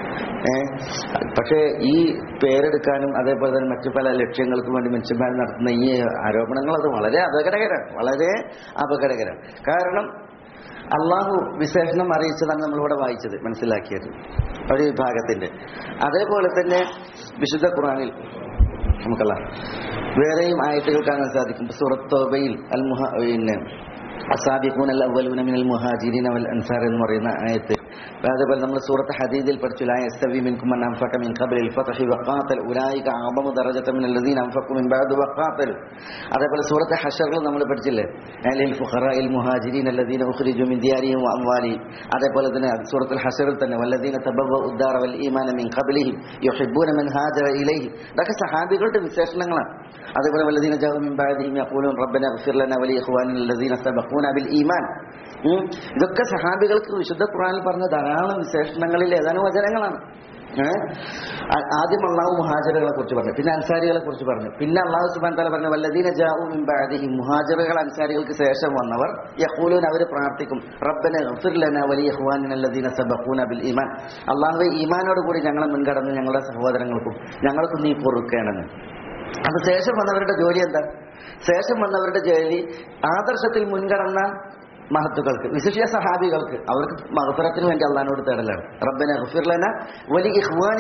ഏ പക്ഷേ ഈ പേരെടുക്കാനും അതേപോലെ തന്നെ മറ്റു പല ലക്ഷ്യങ്ങൾക്കും വേണ്ടി മനുഷ്യന്മാർ നടത്തുന്ന ഈ ആരോപണങ്ങൾ അത് വളരെ അപകടകരമാണ് വളരെ അപകടകരമാണ് കാരണം അള്ളാഹു വിശേഷണം അറിയിച്ചതാണ് നമ്മളിവിടെ വായിച്ചത് മനസ്സിലാക്കിയത് ഒരു വിഭാഗത്തിന്റെ അതേപോലെ തന്നെ വിശുദ്ധ ഖുറാനിൽ നമുക്കല്ല വേറെയും ആയത്തുകൾ കാണാൻ സാധിക്കും സൂറത്ത് തോബയിൽ അൽ മുഹ പിന്നെ അസാബിഖൂൻ അൽ അവലൂന മിനൽ മുഹാജിരീൻ വൽ അൻസാർ എന്ന് പറയുന്ന ആയത്ത് അതേപോലെ നമ്മൾ സൂറത്ത് ഹദീദിൽ പഠിച്ചു ലാ യസ്തവി മിൻകും മൻ അൻഫഖ മിൻ ഖബ്ലിൽ ഫത്ഹി വഖാതൽ ഉലൈക അഅദമു ദറജത മിനൽ ലദീന അൻഫഖു മിൻ ബഅദ് വഖാതൽ അതേപോലെ സൂറത്ത് ഹശറിൽ നമ്മൾ പഠിച്ചില്ലേ ലിൽ ഫുഖറാഇൽ മുഹാജിരീൻ അല്ലദീന ഉഖ്രിജു മിൻ ദിയാരിഹിം വഅംവാലിഹിം അതേപോലെ തന്നെ സൂറത്തുൽ ഹശറിൽ തന്നെ വല്ലദീന തബവ്വഉ ഉദ്ദാറ വൽ ഈമാന മിൻ ഖബ്ലിഹിം യുഹിബ്ബൂന മൻ ഹാജറ ഇലൈഹിം ഇതൊക്കെ സഹാബികളുടെ വിശേഷണങ്ങളാണ് അതേപോലെ വല്ലദീന ജാഉ മിൻ ബഅദിഹിം യഖൂലൂൻ റബ്ബന ഇഗ്ഫിർ ലനാ വലി ഇഖ്വാനിന അല്ലദീന സബഖൂന ബിൽ ഈമാൻ ഉം. ഇതൊക്കെ സഹാബികൾക്ക് വിശുദ്ധ ഖുർആനിൽ പറഞ്ഞ ധാരാളം വിശേഷണങ്ങളിൽ ഏതാനും വചനങ്ങളാണ് ഏ? ആ- ആദ്യം അള്ളാഹു മുഹാജറുകളെ കുറിച്ച് പറഞ്ഞു പിന്നെ അൻസാരികളെ കുറിച്ച് പറഞ്ഞു പിന്നെ അള്ളാഹു സുബാൻ തല പറഞ്ഞു വല്ലദീന ജാഉ മിൻ ബഅദിഹി മുഹാജറുകൾ അൻസാരികൾക്ക് ശേഷം വന്നവർ യഖൂലൂൻ അവർ പ്രാർത്ഥിക്കും റബ്ബന ഇഗ്ഫിർ ലനാ വലി ഇഖ്വാനിന അല്ലദീന സബഖൂന ബിൽ ഈമാൻ അള്ളാഹുവെ ഈമാനോട് കൂടി ഞങ്ങളെ മുൻകടന്ന് ഞങ്ങളുടെ സഹോദരങ്ങൾക്കും ഞങ്ങൾക്കും നീ പൊറുക്കേണമെന്ന് അപ്പൊ ശേഷം വന്നവരുടെ ജോലി എന്താ ശേഷം വന്നവരുടെ ജോലി ആദർശത്തിൽ മുൻകടന്ന മഹത്തുക്കൾക്ക് വിശിഷ്യ സഹാബികൾക്ക് അവർക്ക് മഹഫറത്തിന് വേണ്ടി അള്ളഹാനോട് തേടലാണ് റബ്ബന ഗഫിർലന വലി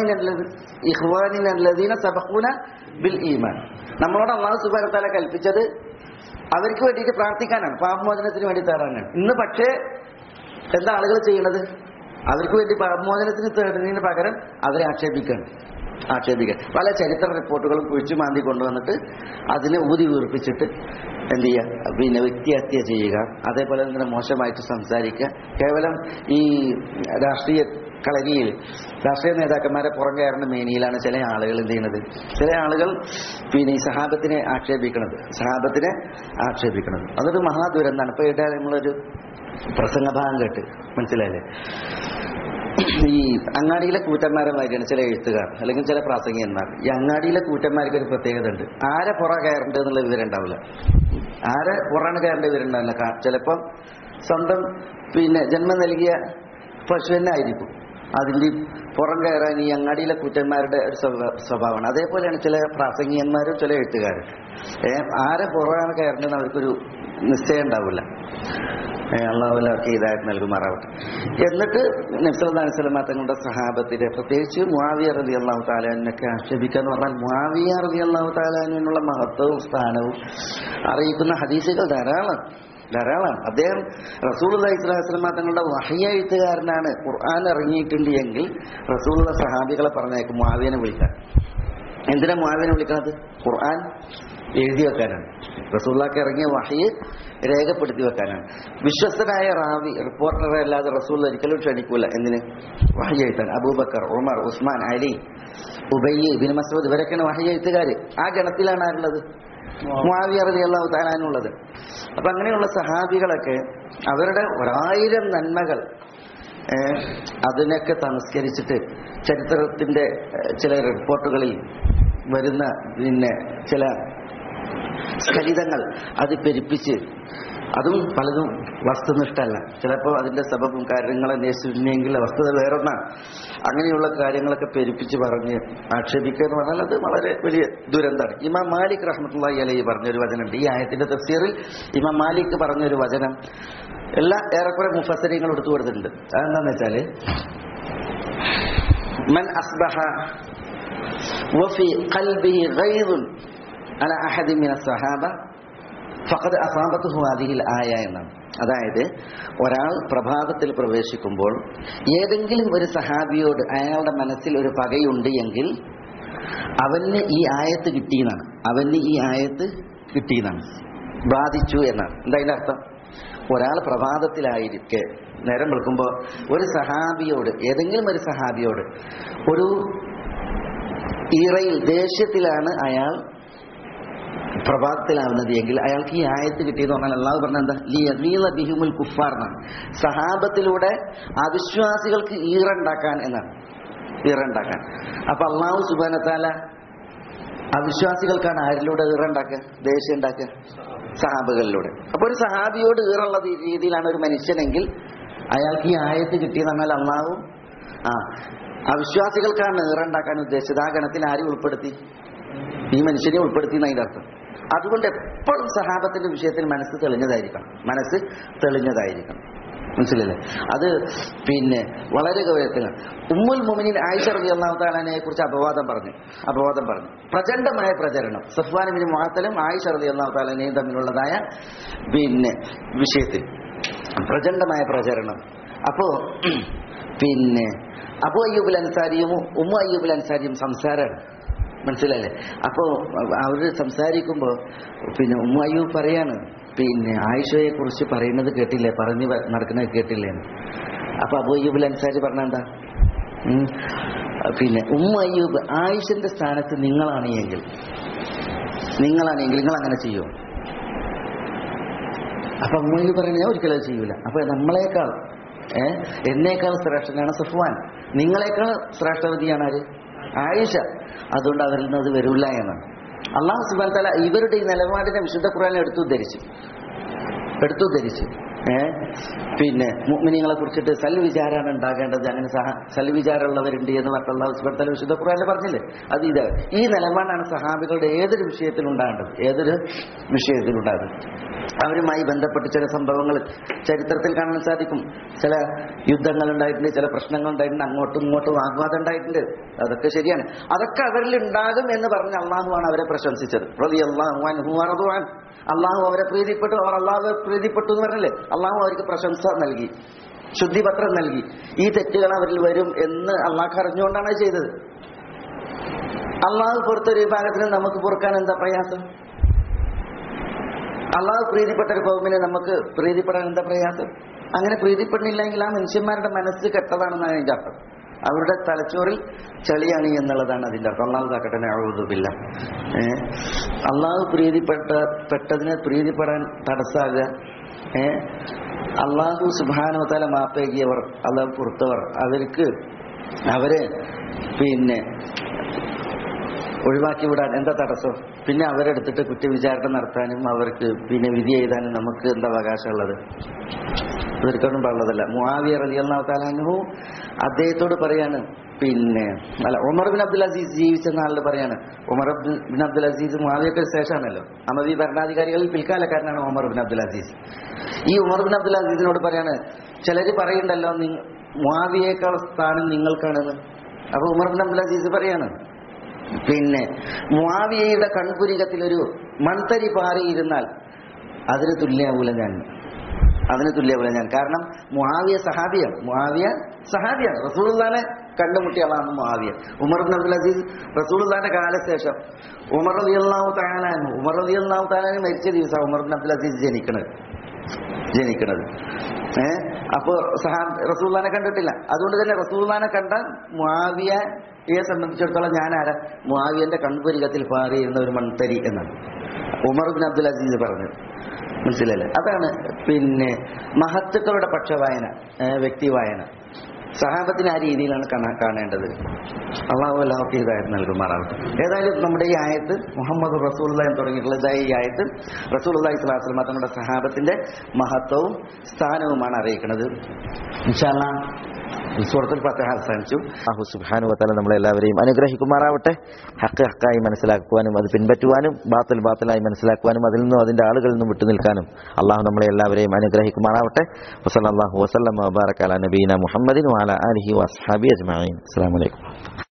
ഇഖ്വാനിനല്ലദീന സബഖൂന ബിൽ ഈമാൻ നമ്മളോട് അള്ളാഹു സുബ്ഹാനഹു തആല കൽപ്പിച്ചത് അവർക്ക് വേണ്ടിയിട്ട് പ്രാർത്ഥിക്കാനാണ് പാപമോചനത്തിന് വേണ്ടി തേടാനാണ് ഇന്ന് പക്ഷേ എന്താ ആളുകൾ ചെയ്യുന്നത് അവർക്ക് വേണ്ടി പാപമോചനത്തിന് തേടുന്നതിന് പകരം അവരെ ആക്ഷേപിക്കുകയാണ് ആക്ഷേപിക്കുക പല ചരിത്ര റിപ്പോർട്ടുകളും കുഴിച്ചു മാന്തി കൊണ്ടുവന്നിട്ട് അതിനെ ഊതി വീർപ്പിച്ചിട്ട് എന്ത് ചെയ്യുക പിന്നെ വ്യക്തിഹത്യ ചെയ്യുക അതേപോലെ തന്നെ മോശമായിട്ട് സംസാരിക്കുക കേവലം ഈ രാഷ്ട്രീയ കളരിയിൽ രാഷ്ട്രീയ നേതാക്കന്മാരെ പുറം കയറുന്ന മേനിയിലാണ് ചില ആളുകൾ എന്ത് ചെയ്യുന്നത് ചില ആളുകൾ പിന്നെ ഈ സഹാബത്തിനെ ആക്ഷേപിക്കുന്നത് സഹാബത്തിനെ ആക്ഷേപിക്കുന്നത് അതൊരു മഹാദുരന്താണ് ഇപ്പൊ ഇവിടെ നമ്മളൊരു പ്രസംഗഭാഗം കേട്ട് മനസ്സിലായില്ലേ ഈ അങ്ങാടിയിലെ കൂറ്റന്മാരെ മാതിരിയാണ് ചില എഴുത്തുകാർ അല്ലെങ്കിൽ ചില പ്രാസംഗികന്മാർ ഈ അങ്ങാടിയിലെ കൂറ്റന്മാർക്ക് ഒരു പ്രത്യേകത ഉണ്ട് ആരെ പുറ കയറേണ്ടത് എന്നുള്ള വിവരം ഉണ്ടാവില്ല ആരെ പുറാണ് കയറേണ്ട വിവരം ഉണ്ടാവില്ല കാ- ചിലപ്പം സ്വന്തം പിന്നെ ജന്മം നൽകിയ പശു തന്നെ ആയിരിക്കും അതിന്റെ പുറം കയറാൻ ഈ അങ്ങാടിയിലെ കൂറ്റന്മാരുടെ ഒരു സ്വഭാ- സ്വഭാവമാണ് അതേപോലെയാണ് ചില പ്രാസംഗികന്മാരും ചില എഴുത്തുകാരും ഏ, ആരെ പുറമാണ് കയറേണ്ടതെന്ന് അവർക്കൊരു നിശ്ചയം ഉണ്ടാവില്ല അള്ളാഹുലർക്ക് ഇതായിട്ട് നൽകുമാറാവട്ടെ എന്നിട്ട് നബ്സലാസ്ലമ തങ്ങളുടെ സഹാബത്തിന്റെ പ്രത്യേകിച്ച് മുാവിയ റലി അള്ളാഹു താലാനൊക്കെ ആക്ഷേപിക്കുക എന്ന് പറഞ്ഞാൽ മുാവിയ റലി അള്ളാഹു താലാനുള്ള മഹത്വവും സ്ഥാനവും അറിയിക്കുന്ന ഹദീസുകൾ ധാരാളം ധാരാളം അദ്ദേഹം റസൂൽ ഇസ്ലാസ്ലമ തങ്ങളുടെ വഹയ എഴുത്തുകാരനാണ് ഖുർആൻ ഇറങ്ങിയിട്ടുണ്ട് എങ്കിൽ റസൂലുള്ള സഹാബികളെ പറഞ്ഞേക്കും മുാവിയനെ വിളിക്കാൻ എന്തിനാ മുആവിനെ വിളിക്കുന്നത് ഖുർആൻ എഴുതി വെക്കാനാണ് റസൂള്ളാക്ക് ഇറങ്ങിയ വഹയെ രേഖപ്പെടുത്തി വെക്കാനാണ് വിശ്വസ്തനായ റാവി റിപ്പോർട്ടറെ അല്ലാതെ റസൂൽ ഒരിക്കലും ക്ഷണിക്കൂല എന്തിന് വഹി എഴുത്താൻ Abu Bakr Umar Usman Ali Ubayy bin Masood ഇവരൊക്കെയാണ് വഹി എഴുത്തുകാര് ആ ഗണത്തിലാണ് ആരുള്ളത് മുആവിയ റളിയല്ലാഹു താലാനുള്ളത് അപ്പൊ അങ്ങനെയുള്ള സഹാബികളൊക്കെ അവരുടെ ഒരായിരം നന്മകൾ ഏഹ് അതിനൊക്കെ തമസ്കരിച്ചിട്ട് ചരിത്രത്തിന്റെ ഏഹ് ചില റിപ്പോർട്ടുകളിൽ വരുന്ന പിന്നെ ചില സ്ഖലിതങ്ങൾ അത് പെരുപ്പിച്ച് അതും പലതും വസ്തുനിഷ്ഠല്ല ചിലപ്പോൾ അതിന്റെ സബബും കാര്യങ്ങൾ അന്വേഷിച്ചിട്ടുണ്ടെങ്കിൽ വസ്തുത വേറൊന്നാണ് അങ്ങനെയുള്ള കാര്യങ്ങളൊക്കെ പെരുപ്പിച്ച് പറഞ്ഞ് ആക്ഷേപിക്കുക എന്ന് പറഞ്ഞാൽ അത് വളരെ വലിയ ദുരന്തമാണ് ഇമാം മാലിക് റഹ്മത്തുള്ളി അലൈഹി പറഞ്ഞൊരു വചനമുണ്ട് ഈ ആയത്തിന്റെ തഫ്സീറിൽ ഇമാം മാലിക് പറഞ്ഞൊരു വചനം എല്ലാ ഏറെക്കുറെ മുഫസരിങ്ങൾ എടുത്തു കൊടുത്തിട്ടുണ്ട് അതെന്താന്ന് വെച്ചാല് മൻ അസ്ബഹ വഫി ഖൽബിഹി ഗൈദുൻ അല അഹദി മിന സഹാബ ഫഖദ് അസാബത്തുഹു ഹാദിഹിൽ ആയ എന്നാണ് അതായത് ഒരാൾ പ്രഭാതത്തിൽ പ്രവേശിക്കുമ്പോൾ ഏതെങ്കിലും ഒരു സഹാബിയോട് അയാളുടെ മനസ്സിൽ ഒരു പകയുണ്ട് എങ്കിൽ അവന് ഈ ആയത്ത് കിട്ടിയെന്നാണ് അവന് ഈ ആയത്ത് കിട്ടിയെന്നാണ് ബാധിച്ചു എന്നാണ് എന്താ അതിന്റെ അർത്ഥം ഒരാൾ പ്രഭാതത്തിലായിരിക്കെ നേരം വിളിക്കുമ്പോൾ ഒരു സഹാബിയോട് ഏതെങ്കിലും ഒരു സഹാബിയോട് ഒരു ഈറയിൽ ദേഷ്യത്തിലാണ് അയാൾ പ്രഭാതത്തിലാവുന്നത് എങ്കിൽ അയാൾക്ക് ഈ ആയത്ത് കിട്ടിയെന്ന് പറഞ്ഞാൽ അള്ളാഹു പറഞ്ഞ എന്താ ലിയഗീല ബിഹിമുൽ കുഫാർ എന്നാണ് സഹാബത്തിലൂടെ അവിശ്വാസികൾക്ക് ഈറുണ്ടാക്കാൻ എന്നാണ് ഈറുണ്ടാക്കാൻ അപ്പൊ അള്ളാഹു സുബാനത്താല അവിശ്വാസികൾക്കാണ് ആരിലൂടെ ഈറുണ്ടാക്കുക ദേഷ്യം ഉണ്ടാക്കുക സഹാബുകളിലൂടെ അപ്പൊ ഒരു സഹാബിയോട് ഈറുള്ള രീതിയിലാണ് ഒരു മനുഷ്യനെങ്കിൽ അയാൾക്ക് ഈ ആയത്ത് കിട്ടിയെന്ന് പറഞ്ഞാൽ അള്ളാഹു ആ അവിശ്വാസികൾക്കാണ് ഈറുണ്ടാക്കാൻ ഉദ്ദേശിച്ചത് ആ ഗണത്തിൽ ആരും ഉൾപ്പെടുത്തി ഈ മനുഷ്യനെ ഉൾപ്പെടുത്തി എന്നതിന്റെ അർത്ഥം അതുകൊണ്ട് എപ്പോഴും സഹാബത്തിന്റെ വിഷയത്തിൽ മനസ്സ് തെളിഞ്ഞതായിരിക്കണം മനസ്സ് തെളിഞ്ഞതായിരിക്കണം മനസ്സിലല്ലേ അത് പിന്നെ വളരെ ഗൗരവത്തിലാണ് ഉമ്മുൽ മുമിനിൻ ആയിഷ റബി അള്ളാഹു താലാനെ കുറിച്ച് അപവാദം പറഞ്ഞു അപവാദം പറഞ്ഞു പ്രചണ്ഡമായ പ്രചരണം സഫ്വാനിബിന് മുഹാത്തലും ആയിഷ റബി അള്ളാഹു താലാനെയും തമ്മിലുള്ളതായ പിന്നെ വിഷയത്തിൽ പ്രചണ്ഡമായ പ്രചരണം അപ്പോ പിന്നെ അബു അയ്യൂബുൽ അൻസാരിയും ഉമ്മു അയ്യൂബുൽ അൻസാരിയും സംസാരമാണ് മനസ്സിലായില്ലേ അപ്പോ അവര് സംസാരിക്കുമ്പോ പിന്നെ ഉമ്മ അയ്യൂബ് പറയാണ് പിന്നെ ആയിഷയെ കുറിച്ച് പറയുന്നത് കേട്ടില്ലേ പറഞ്ഞു വ- നടക്കുന്നത് കേട്ടില്ലേ എന്ന്. അപ്പൊ അബു അയ്യൂബുൽ അൻസാരി പറഞ്ഞ എന്താ ഉം. പിന്നെ ഉമ്മ അയ്യൂബ് ആയിഷന്റെ സ്ഥാനത്ത് നിങ്ങളാണ് എങ്കിൽ നിങ്ങളാണ് എങ്കിൽ നിങ്ങൾ അങ്ങനെ ചെയ്യുമോ അപ്പൊ ഉമ്മ അയ്യൂബ് പറയുന്നത് ഞാൻ ഒരിക്കലും അത് ചെയ്യൂല അപ്പൊ നമ്മളെക്കാൾ ഏ എന്നേക്കാൾ ശ്രേഷ്ഠനാണ് സഫ്വാൻ നിങ്ങളെക്കാൾ ശ്രേഷ്ഠവതിയാണ് ആര് ആയിഷ അതുകൊണ്ട് അവരിൽ നിന്ന് അത് വരില്ല എന്നാണ് അള്ളാഹു സുബാൻ തല ഇവരുടെ ഈ നിലപാടിനെ വിശുദ്ധ ഖുറാൻ എടുത്തു ധരിച്ചു എടുത്തു ധരിച്ചു ഏ പിന്നെ മുഅ്മിനീങ്ങളെ കുറിച്ചിട്ട് സൽവിചാരാണ് ഉണ്ടാകേണ്ടത് അങ്ങനെ സഹ സൽവിചാരമുള്ളവരുണ്ട് എന്ന് പറഞ്ഞ അള്ളാഹു സുബാൻ തല വിശുദ്ധ ഖുറാനിൽ പറഞ്ഞില്ലേ അത് ഇത് ഈ നിലപാടാണ് സഹാബികളുടെ ഏതൊരു വിഷയത്തിലുണ്ടാകേണ്ടത് ഏതൊരു വിഷയത്തിലുണ്ടാകുന്നത് അവരുമായി ബന്ധപ്പെട്ട് ചില സംഭവങ്ങൾ ചരിത്രത്തിൽ കാണാൻ സാധിക്കും ചില യുദ്ധങ്ങൾ ഉണ്ടായിട്ടുണ്ട് ചില പ്രശ്നങ്ങൾ ഉണ്ടായിട്ടുണ്ട് അങ്ങോട്ടും ഇങ്ങോട്ടും വാഗ്വാദം ഉണ്ടായിട്ടുണ്ട് അതൊക്കെ ശരിയാണ് അതൊക്കെ അവരിൽ ഉണ്ടാകും എന്ന് പറഞ്ഞ് അള്ളാഹുവാണ് അവരെ പ്രശംസിച്ചത് റളിയല്ലാഹു അൻഹു വറദുഅൻ. അള്ളാഹു അവരെ പ്രീതിപ്പെട്ടു അവർ അള്ളാഹു പ്രീതിപ്പെട്ടു എന്ന് പറഞ്ഞില്ലേ അള്ളാഹു അവർക്ക് പ്രശംസ നൽകി ശുദ്ധിപത്രം നൽകി ഈ തെറ്റുകൾ അവരിൽ വരും എന്ന് അള്ളാഹ് അറിഞ്ഞുകൊണ്ടാണ് അത് ചെയ്തത് അള്ളാഹു പുറത്തൊരു വിഭാഗത്തിന് നമുക്ക് പൊറുക്കാൻ എന്താ പ്രയാസം അള്ളാഹു പ്രീതിപ്പെട്ട ഒരു കൗമിനെ നമുക്ക് പ്രീതിപ്പെടാൻ എന്താ പ്രയാസം അങ്ങനെ പ്രീതിപ്പെടുന്നില്ലെങ്കിൽ ആ മനുഷ്യന്മാരുടെ മനസ്സ് കെട്ടതാണെന്നാണ് അതിന്റെ അർത്ഥം അവരുടെ തലച്ചോറിൽ ചെളിയാണ് എന്നുള്ളതാണ് അതിന്റെ അർത്ഥം അള്ളാഹു കാക്കട്ടെ എഴുതുമില്ല ഏഹ് അള്ളാഹു പ്രീതിപ്പെട്ട പെട്ടതിനെ പ്രീതിപ്പെടാൻ തടസ്സാകുക ഏഹ് അള്ളാഹു സുബാനോ തല മാപ്പേകിയവർ അള്ളാഹു പുറത്തവർ അവർക്ക് അവരെ പിന്നെ ഒഴിവാക്കി വിടാൻ എന്താ തടസ്സം പിന്നെ അവരെടുത്തിട്ട് കുറ്റവിചാരണ നടത്താനും അവർക്ക് പിന്നെ വിധി എഴുതാനും നമുക്ക് എന്താ അവകാശമുള്ളത് ഇവർക്കൊന്നും പാടുള്ളതല്ല മുആവിയ റളിയല്ലാഹു താലാനുഹു അദ്ദേഹത്തോട് പറയാണ് പിന്നെ അല്ല ഉമർ ബിൻ അബ്ദുൽ അസീസ് ജീവിച്ച നാളിൽ പറയാണ് Umar Abdul- bin Abdul Aziz മുആവിയക്ക് ശേഷമാണല്ലോ അമവി ഭരണാധികാരികളിൽ പിൽക്കാലക്കാരനാണ് ഉമർ ബിൻ അബ്ദുൽ അസീസ് ഈ ഉമർ ബിൻ അബ്ദുൽ അസീസിനോട് പറയാണ് ചിലര് പറയുണ്ടല്ലോ നിങ്ങ- മുആവിയേക്കാൾ സ്ഥാനം നിങ്ങൾക്കാണെന്ന് അപ്പൊ ഉമർ ബിൻ അബ്ദുൽ അസീസ് പറയാണ് പിന്നെ മുആവിയയുടെ കൺപുരികത്തിൽ ഒരു മൺതരി പാറിയിരുന്നാൽ അതിന് തുല്യാവൂല ഞാൻ അതിന് തുല്യാവൂല ഞാൻ കാരണം മുആവിയ സഹാബിയാണ് മുആവിയ സഹാബിയാണ് റസൂലുള്ളാനെ കണ്ടുമുട്ടിയ ആളാണ് Muawiya Umar bin Abdul Aziz റസൂലുള്ളാന്റെ കാലശേഷം ഉമർ റളിയല്ലാഹു തആല അൻഹു ഉമർ റളിയല്ലാഹു തആല അൻഹു മരിച്ച ദിവസം ഉമർ ബിൻ അബ്ദുൽ അസീസ് ജനിക്കണത് ജനിക്കണത് ഏഹ് അപ്പോ സഹാ റസൂല്ലാനെ കണ്ടിട്ടില്ല അതുകൊണ്ട് തന്നെ റസൂല്ലാനെ കണ്ട മുആവിയയെ സംബന്ധിച്ചിടത്തോളം ഞാൻ ആരാ മുആവിയന്റെ കൺപുരികത്തിൽ പാറിയിരുന്ന ഒരു മൺതരി എന്നാണ് ഉമർ ബിൻ അബ്ദുൽ അസീസ് പറഞ്ഞത് മനസ്സിലല്ലേ അതാണ് പിന്നെ മഹത്തുക്കളുടെ പക്ഷവായന ഏഹ് വ്യക്തി വായന സഹാബത്തിന് ആ രീതിയിലാണ് കാണാ- കാണേണ്ടത് അള്ളാഹു എല്ലാവർക്കും ഇതായിട്ട് നൽകുമാറാവട്ടെ ഏതായാലും നമ്മുടെ ഈ ആയത്ത് മുഹമ്മദ് റസൂൽ എന്ന് തുടങ്ങിയിട്ടുള്ള ഇതായ ഈ ആയത്ത് റസൂൽ അള്ളാഹി സ്വലാസ്ലമ തങ്ങളുടെ സഹാബത്തിന്റെ മഹത്വവും സ്ഥാനവുമാണ് അറിയിക്കുന്നത് ഇൻഷാല്ലാ സൂറത്തുൽ ഫത്തിഹ അവസാനിച്ചു അഹു സുബാനു വത്താല നമ്മളെല്ലാവരെയും അനുഗ്രഹിക്കുമാറാവട്ടെ ഹക്ക് ഹക്കായി മനസ്സിലാക്കുവാനും അത് പിൻപറ്റുവാനും ബാത്തൽ ബാത്തലായി മനസ്സിലാക്കുവാനും അതിൽ നിന്നും അതിന്റെ ആളുകളിൽ നിന്നും വിട്ടുനിൽക്കാനും അള്ളാഹു നമ്മളെ എല്ലാവരെയും അനുഗ്രഹിക്കുമാറാവട്ടെ വസല്ലാഹു വസ്ലം വബാറക്കാല നബീന മുഹമ്മദിൻ വാല അലഹി വസ്ഹാബി അജ്മാൻ അസ്സാം വലൈക്കും